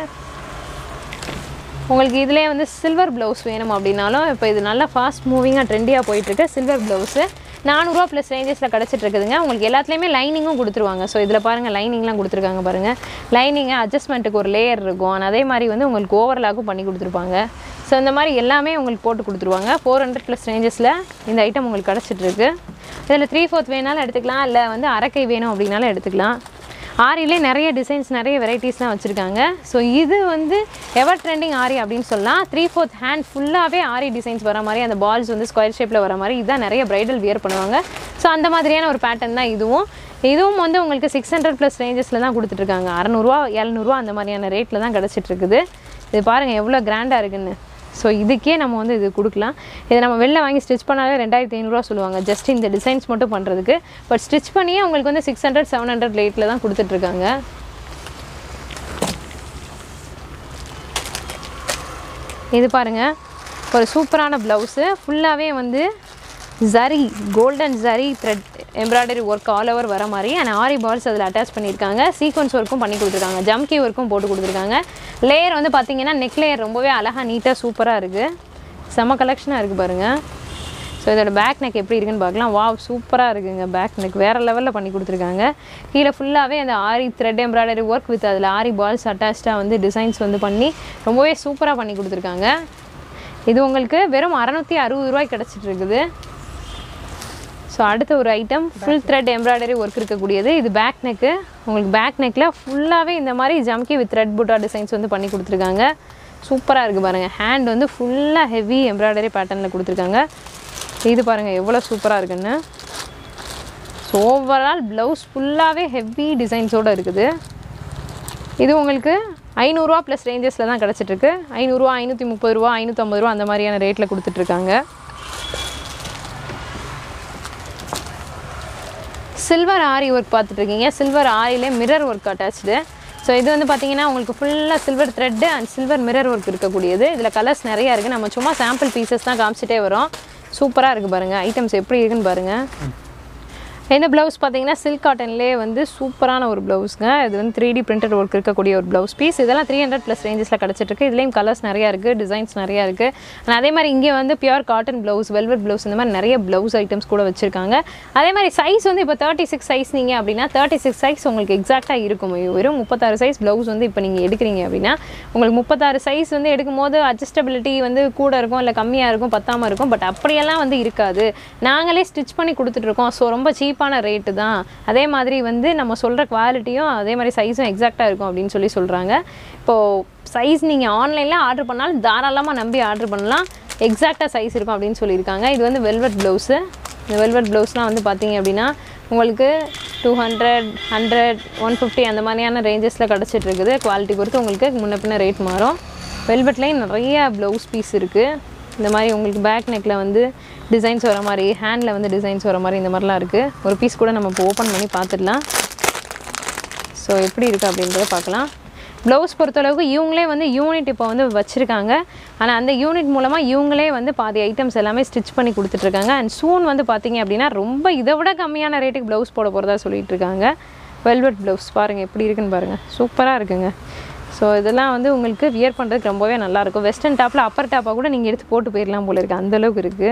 உங்களுக்கு இதிலே வந்து சில்வர் ப்ளவுஸ் வேணும் அப்படின்னாலும் இப்போ இது நல்லா ஃபாஸ்ட் மூவிங்காக ட்ரெண்டியாக போயிட்டுருக்கு சில்வர் ப்ளவுஸு நானூறுரூவா ப்ளஸ் ரேஞ்சஸில் கிடச்சிட்டு இருக்குதுங்க உங்களுக்கு எல்லாத்துலேயுமே லைனிங்கும் கொடுத்துருவாங்க ஸோ இதில் பாருங்கள் லைனிங்லாம் கொடுத்துருக்காங்க பாருங்கள் லைனிங்கு அட்ஜஸ்ட்மெண்ட்டுக்கு ஒரு லேயர் இருக்கும் and அதே மாதிரி வந்து உங்களுக்கு ஓவர்லாக்கும் பண்ணி கொடுத்துருப்பாங்க ஸோ இந்த மாதிரி எல்லாமே உங்களுக்கு போட்டு கொடுத்துருவாங்க ஃபோர் ஹண்ட்ரட் ப்ளஸ் ரேஞ்சஸில் இந்த ஐட்டம் உங்களுக்கு கிடச்சிட்டு இருக்கு இதில் த்ரீ ஃபோர்த் வேணாலும் எடுத்துக்கலாம் இல்லை வந்து அரைக்கை வேணும் அப்படின்னாலும் எடுத்துக்கலாம் ஆரிலே நிறைய டிசைன்ஸ் நிறைய வெரைட்டிஸ்லாம் வச்சுருக்காங்க ஸோ இது வந்து எவர் ட்ரெண்டிங் ஆரி அப்படின்னு சொல்லலாம் த்ரீ ஃபோர்த் ஹேண்ட் ஃபுல்லாகவே ஆரி டிசைன்ஸ் வர மாதிரி அந்த பால்ஸ் வந்து ஸ்கொயர் ஷேப்பில் வர மாதிரி இதுதான் நிறைய பிரைடல் வியர் பண்ணுவாங்க ஸோ அந்த மாதிரியான ஒரு பேட்டர்ன் தான் இதுவும் இதுவும் வந்து உங்களுக்கு சிக்ஸ் ஹண்ட்ரட் ப்ளஸ் ரேஞ்சஸில் தான் கொடுத்துட்ருக்காங்க அறநூறுவா எழுநூறுவா அந்த மாதிரியான ரேட்டில் தான் கிடச்சிட்டு இருக்குது இது பாருங்கள் எவ்வளோ கிராண்டாக இருக்குன்னு ஸோ இதுக்கே நம்ம வந்து இது கொடுக்கலாம் இதை நம்ம வெளில வாங்கி ஸ்டிச் பண்ணாலே ரெண்டாயிரத்தி ஐநூறுரூவா சொல்லுவாங்க ஜஸ்ட் இந்த டிசைன்ஸ் மட்டும் பண்ணுறதுக்கு பட் ஸ்டிச் பண்ணியே உங்களுக்கு வந்து சிக்ஸ் ஹண்ட்ரட் செவன் ஹண்ட்ரட் ரேட்டில் தான் கொடுத்துட்ருக்காங்க இது பாருங்கள் ஒரு சூப்பரான ப்ளவுஸு ஃபுல்லாகவே வந்து zari golden zari thread embroidery work all over வர மாதிரி அண்ட் ஆரி பால்ஸ் அதில் அட்டாச் பண்ணியிருக்காங்க சீக்வன்ஸ் ஒர்க்கும் பண்ணி கொடுத்துருக்காங்க ஜம்கி ஒர்க்கும் போட்டு கொடுத்துருக்காங்க லேயர் வந்து பார்த்தீங்கன்னா நெக் லேயர் ரொம்பவே அழகாக நீட்டாக சூப்பராக இருக்குது செம கலெக்ஷனாக இருக்குது பாருங்கள் ஸோ இதோட பேக் நெக் எப்படி இருக்குன்னு பார்க்கலாம் வாவ் சூப்பராக இருக்குங்க பேக் நெக் வேறு லெவலில் பண்ணி கொடுத்துருக்காங்க கீழே ஃபுல்லாகவே அந்த aari thread embroidery work with அதில் ஆரி பால்ஸ் அட்டாச்சாக வந்து டிசைன்ஸ் வந்து பண்ணி ரொம்பவே சூப்பராக பண்ணி கொடுத்துருக்காங்க இது உங்களுக்கு வெறும் அறநூற்றி அறுபது ரூபாய் கிடச்சிட்டு இருக்குது ஸோ அடுத்த ஒரு item full thread embroidery work இருக்கக்கூடியது இது பேக் நெக்கு உங்களுக்கு பேக் நெக்கில் ஃபுல்லாகவே இந்த மாதிரி ஜம்கி வித் த்ரெட் புட்டா டிசைன்ஸ் வந்து பண்ணி கொடுத்துருக்காங்க சூப்பராக இருக்குது பாருங்கள் ஹேண்ட் வந்து ஃபுல்லாக ஹெவி எம்ப்ராய்டரி பேட்டர்னில் கொடுத்துருக்காங்க இது பாருங்கள் எவ்வளோ சூப்பராக இருக்குன்னு ஸோ ஓவரால் ப்ளவுஸ் ஃபுல்லாகவே ஹெவி டிசைன்ஸோடு இருக்குது இது உங்களுக்கு ஐநூறுரூவா ப்ளஸ் ரேஞ்சஸில் தான் கிடச்சிட்ருக்கு ஐநூறுரூவா ஐநூற்றி முப்பது ரூபா ஐநூற்றம்பது ரூபா அந்த மாதிரியான ரேட்டில் கொடுத்துட்ருக்காங்க சில்வர் ஆரி ஒர்க் பார்த்துட்ருக்கீங்க சில்வர் ஆரிலே மிரர் ஒர்க் அட்டாச்சு ஸோ இது வந்து பார்த்தீங்கன்னா உங்களுக்கு ஃபுல்லாக silver thread and silver mirror work இருக்கக்கூடியது இதில் கலர்ஸ் நிறையா இருக்குது நம்ம சும்மா சாம்பிள் பீசஸ் தான் காமிச்சிட்டே வரோம் சூப்பராக இருக்குது பாருங்கள் ஐட்டம்ஸ் எப்படி இருக்குன்னு பாருங்கள் இந்த ப்ளவுஸ் பார்த்தீங்கன்னா சில்க் காட்டன்லேயே வந்து சூப்பரான ஒரு ப்ளவுஸ்ங்க இது வந்து த்ரீ டி பிரிண்டட் ஒர்க் இருக்கக்கூடிய ஒரு ப்ளவுஸ் பீஸ் இதெல்லாம் த்ரீ ஹண்ட்ரட் ப்ளஸ் ரேஞ்சஸில் கிடச்சிட்ருக்கு இதுலேயும் கலர்ஸ் நிறையா இருக்குது டிசைன்ஸ் நிறையா இருக்குது அண்ட் அதே மாதிரி இங்கே வந்து pure cotton blouse velvet blouse இந்த மாதிரி நிறைய ப்ளவுஸ் ஐட்டம்ஸ் கூட வச்சுருக்காங்க அதே மாதிரி சைஸ் வந்து இப்போ தேர்ட்டி சிக்ஸ் சைஸ் நீங்கள் அப்படின்னா தேர்ட்டி சிக்ஸ் சைஸ் உங்களுக்கு எக்ஸாக்டாக இருக்கும் வெறும் முப்பத்தாறு சைஸ் ப்ளவுஸ் வந்து இப்போ நீங்கள் எடுக்கிறீங்க அப்படின்னா உங்களுக்கு முப்பத்தாறு சைஸ் வந்து எடுக்கும்போது அட்ஜஸ்டபிலிட்டி வந்து கூட இருக்கும் இல்லை கம்மியாக இருக்கும் பத்தாமல் இருக்கும் பட் அப்படியெல்லாம் வந்து இருக்காது நாங்களே ஸ்டிச் பண்ணி கொடுத்துட்ருக்கோம் ஸோ ரொம்ப சீப்பான ரேட்டு தான் அதே மாதிரி வந்து நம்ம சொல்கிற குவாலிட்டியும் அதே மாதிரி சைஸும் எக்ஸாக்டாக இருக்கும் அப்படின்னு சொல்லி சொல்கிறாங்க இப்போது சைஸ் நீங்கள் ஆன்லைனில் ஆர்டர் பண்ணாலும் தாராளமாக நம்பி ஆர்டர் பண்ணலாம் எக்ஸாக்டாக சைஸ் இருக்கும் அப்படின்னு சொல்லியிருக்காங்க இது வந்து வெல்வெட் ப்ளவுஸு இந்த வெல்வெட் ப்ளவுஸ்லாம் வந்து பார்த்தீங்க அப்படின்னா உங்களுக்கு two hundred hundred one fifty அந்த மாதிரியான ரேஞ்சஸில் கிடச்சிட்டு இருக்குது குவாலிட்டி பொறுத்து உங்களுக்கு முன்ன பின்ன ரேட் மாறும் வெல்வெட்லேயும் நிறைய ப்ளவுஸ் பீஸ் இருக்குது இந்த மாதிரி உங்களுக்கு பேக் நெக்கில் வந்து டிசைன்ஸ் வர மாதிரி ஹேண்டில் வந்து டிசைன்ஸ் வர மாதிரி இந்த மாதிரிலாம் இருக்குது ஒரு பீஸ் கூட நம்ம இப்போ ஓப்பன் பண்ணி பார்த்துடலாம் ஸோ எப்படி இருக்குது அப்படின்றத பார்க்கலாம் ப்ளவுஸ் பொறுத்தளவுக்கு இவங்களே வந்து யூனிட் இப்போ வந்து வச்சுருக்காங்க ஆனால் அந்த யூனிட் மூலமாக இவங்களே வந்து பாதி ஐட்டம்ஸ் எல்லாமே ஸ்டிச் பண்ணி கொடுத்துட்ருக்காங்க அண்ட் சூன் வந்து பார்த்தீங்க அப்படின்னா ரொம்ப இதை விட கம்மியான ரேட்டுக்கு ப்ளவுஸ் போட போகிறதா சொல்லிட்டு இருக்காங்க வெல்வெட் ப்ளவுஸ் பாருங்கள் எப்படி இருக்குன்னு பாருங்கள் சூப்பராக இருக்குங்க ஸோ இதெல்லாம் வந்து உங்களுக்கு வியர் பண்ணுறதுக்கு ரொம்பவே நல்லாயிருக்கும் வெஸ்டர்ன் டாப்பில் அப்பர் டாப்பாக கூட நீங்கள் எடுத்து போட்டு போயிடலாம் போல இருக்குது அந்தளவுக்கு இருக்குது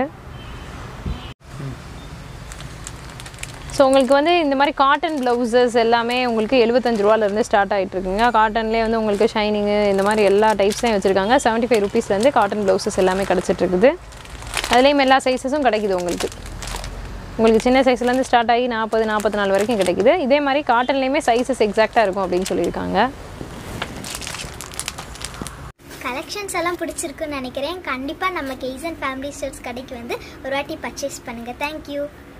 ஸோ உங்களுக்கு வந்து இந்த மாதிரி காட்டன் ப்ளவுசஸ் எல்லாமே உங்களுக்கு எழுபத்தஞ்சு ரூபாலேருந்து ஸ்டார்ட் ஆகிட்டு இருக்குங்க காட்டன்லேயே வந்து உங்களுக்கு ஷைனிங்கு இந்த மாதிரி எல்லா டைப்ஸையும் வச்சுருக்காங்க செவன்ட்டி ஃபைவ் ருபீஸ்லேருந்து காட்டன் ப்ளவுசஸ் எல்லாமே கிடச்சிட்டு இருக்குது அதுலேயும் எல்லா சைஸஸும் கிடைக்குது உங்களுக்கு உங்களுக்கு சின்ன சைஸ்லேருந்து ஸ்டார்ட் ஆகி நாற்பது நாற்பத்தி நாலு வரைக்கும் கிடைக்குது இதே மாதிரி காட்டன்லேயுமே சைஸஸ் எக்ஸாக்டாக இருக்கும் அப்படின்னு சொல்லியிருக்காங்க கலெக்ஷன்ஸ் எல்லாம் பிடிச்சிருக்குன்னு நினைக்கிறேன் கண்டிப்பாக நம்ம கெய்சன் ஃபேமிலி ஸ்டோர்ஸ் கடைக்கு வந்து ஒரு வாட்டி பர்ச்சேஸ் பண்ணுங்கள் தேங்க்யூ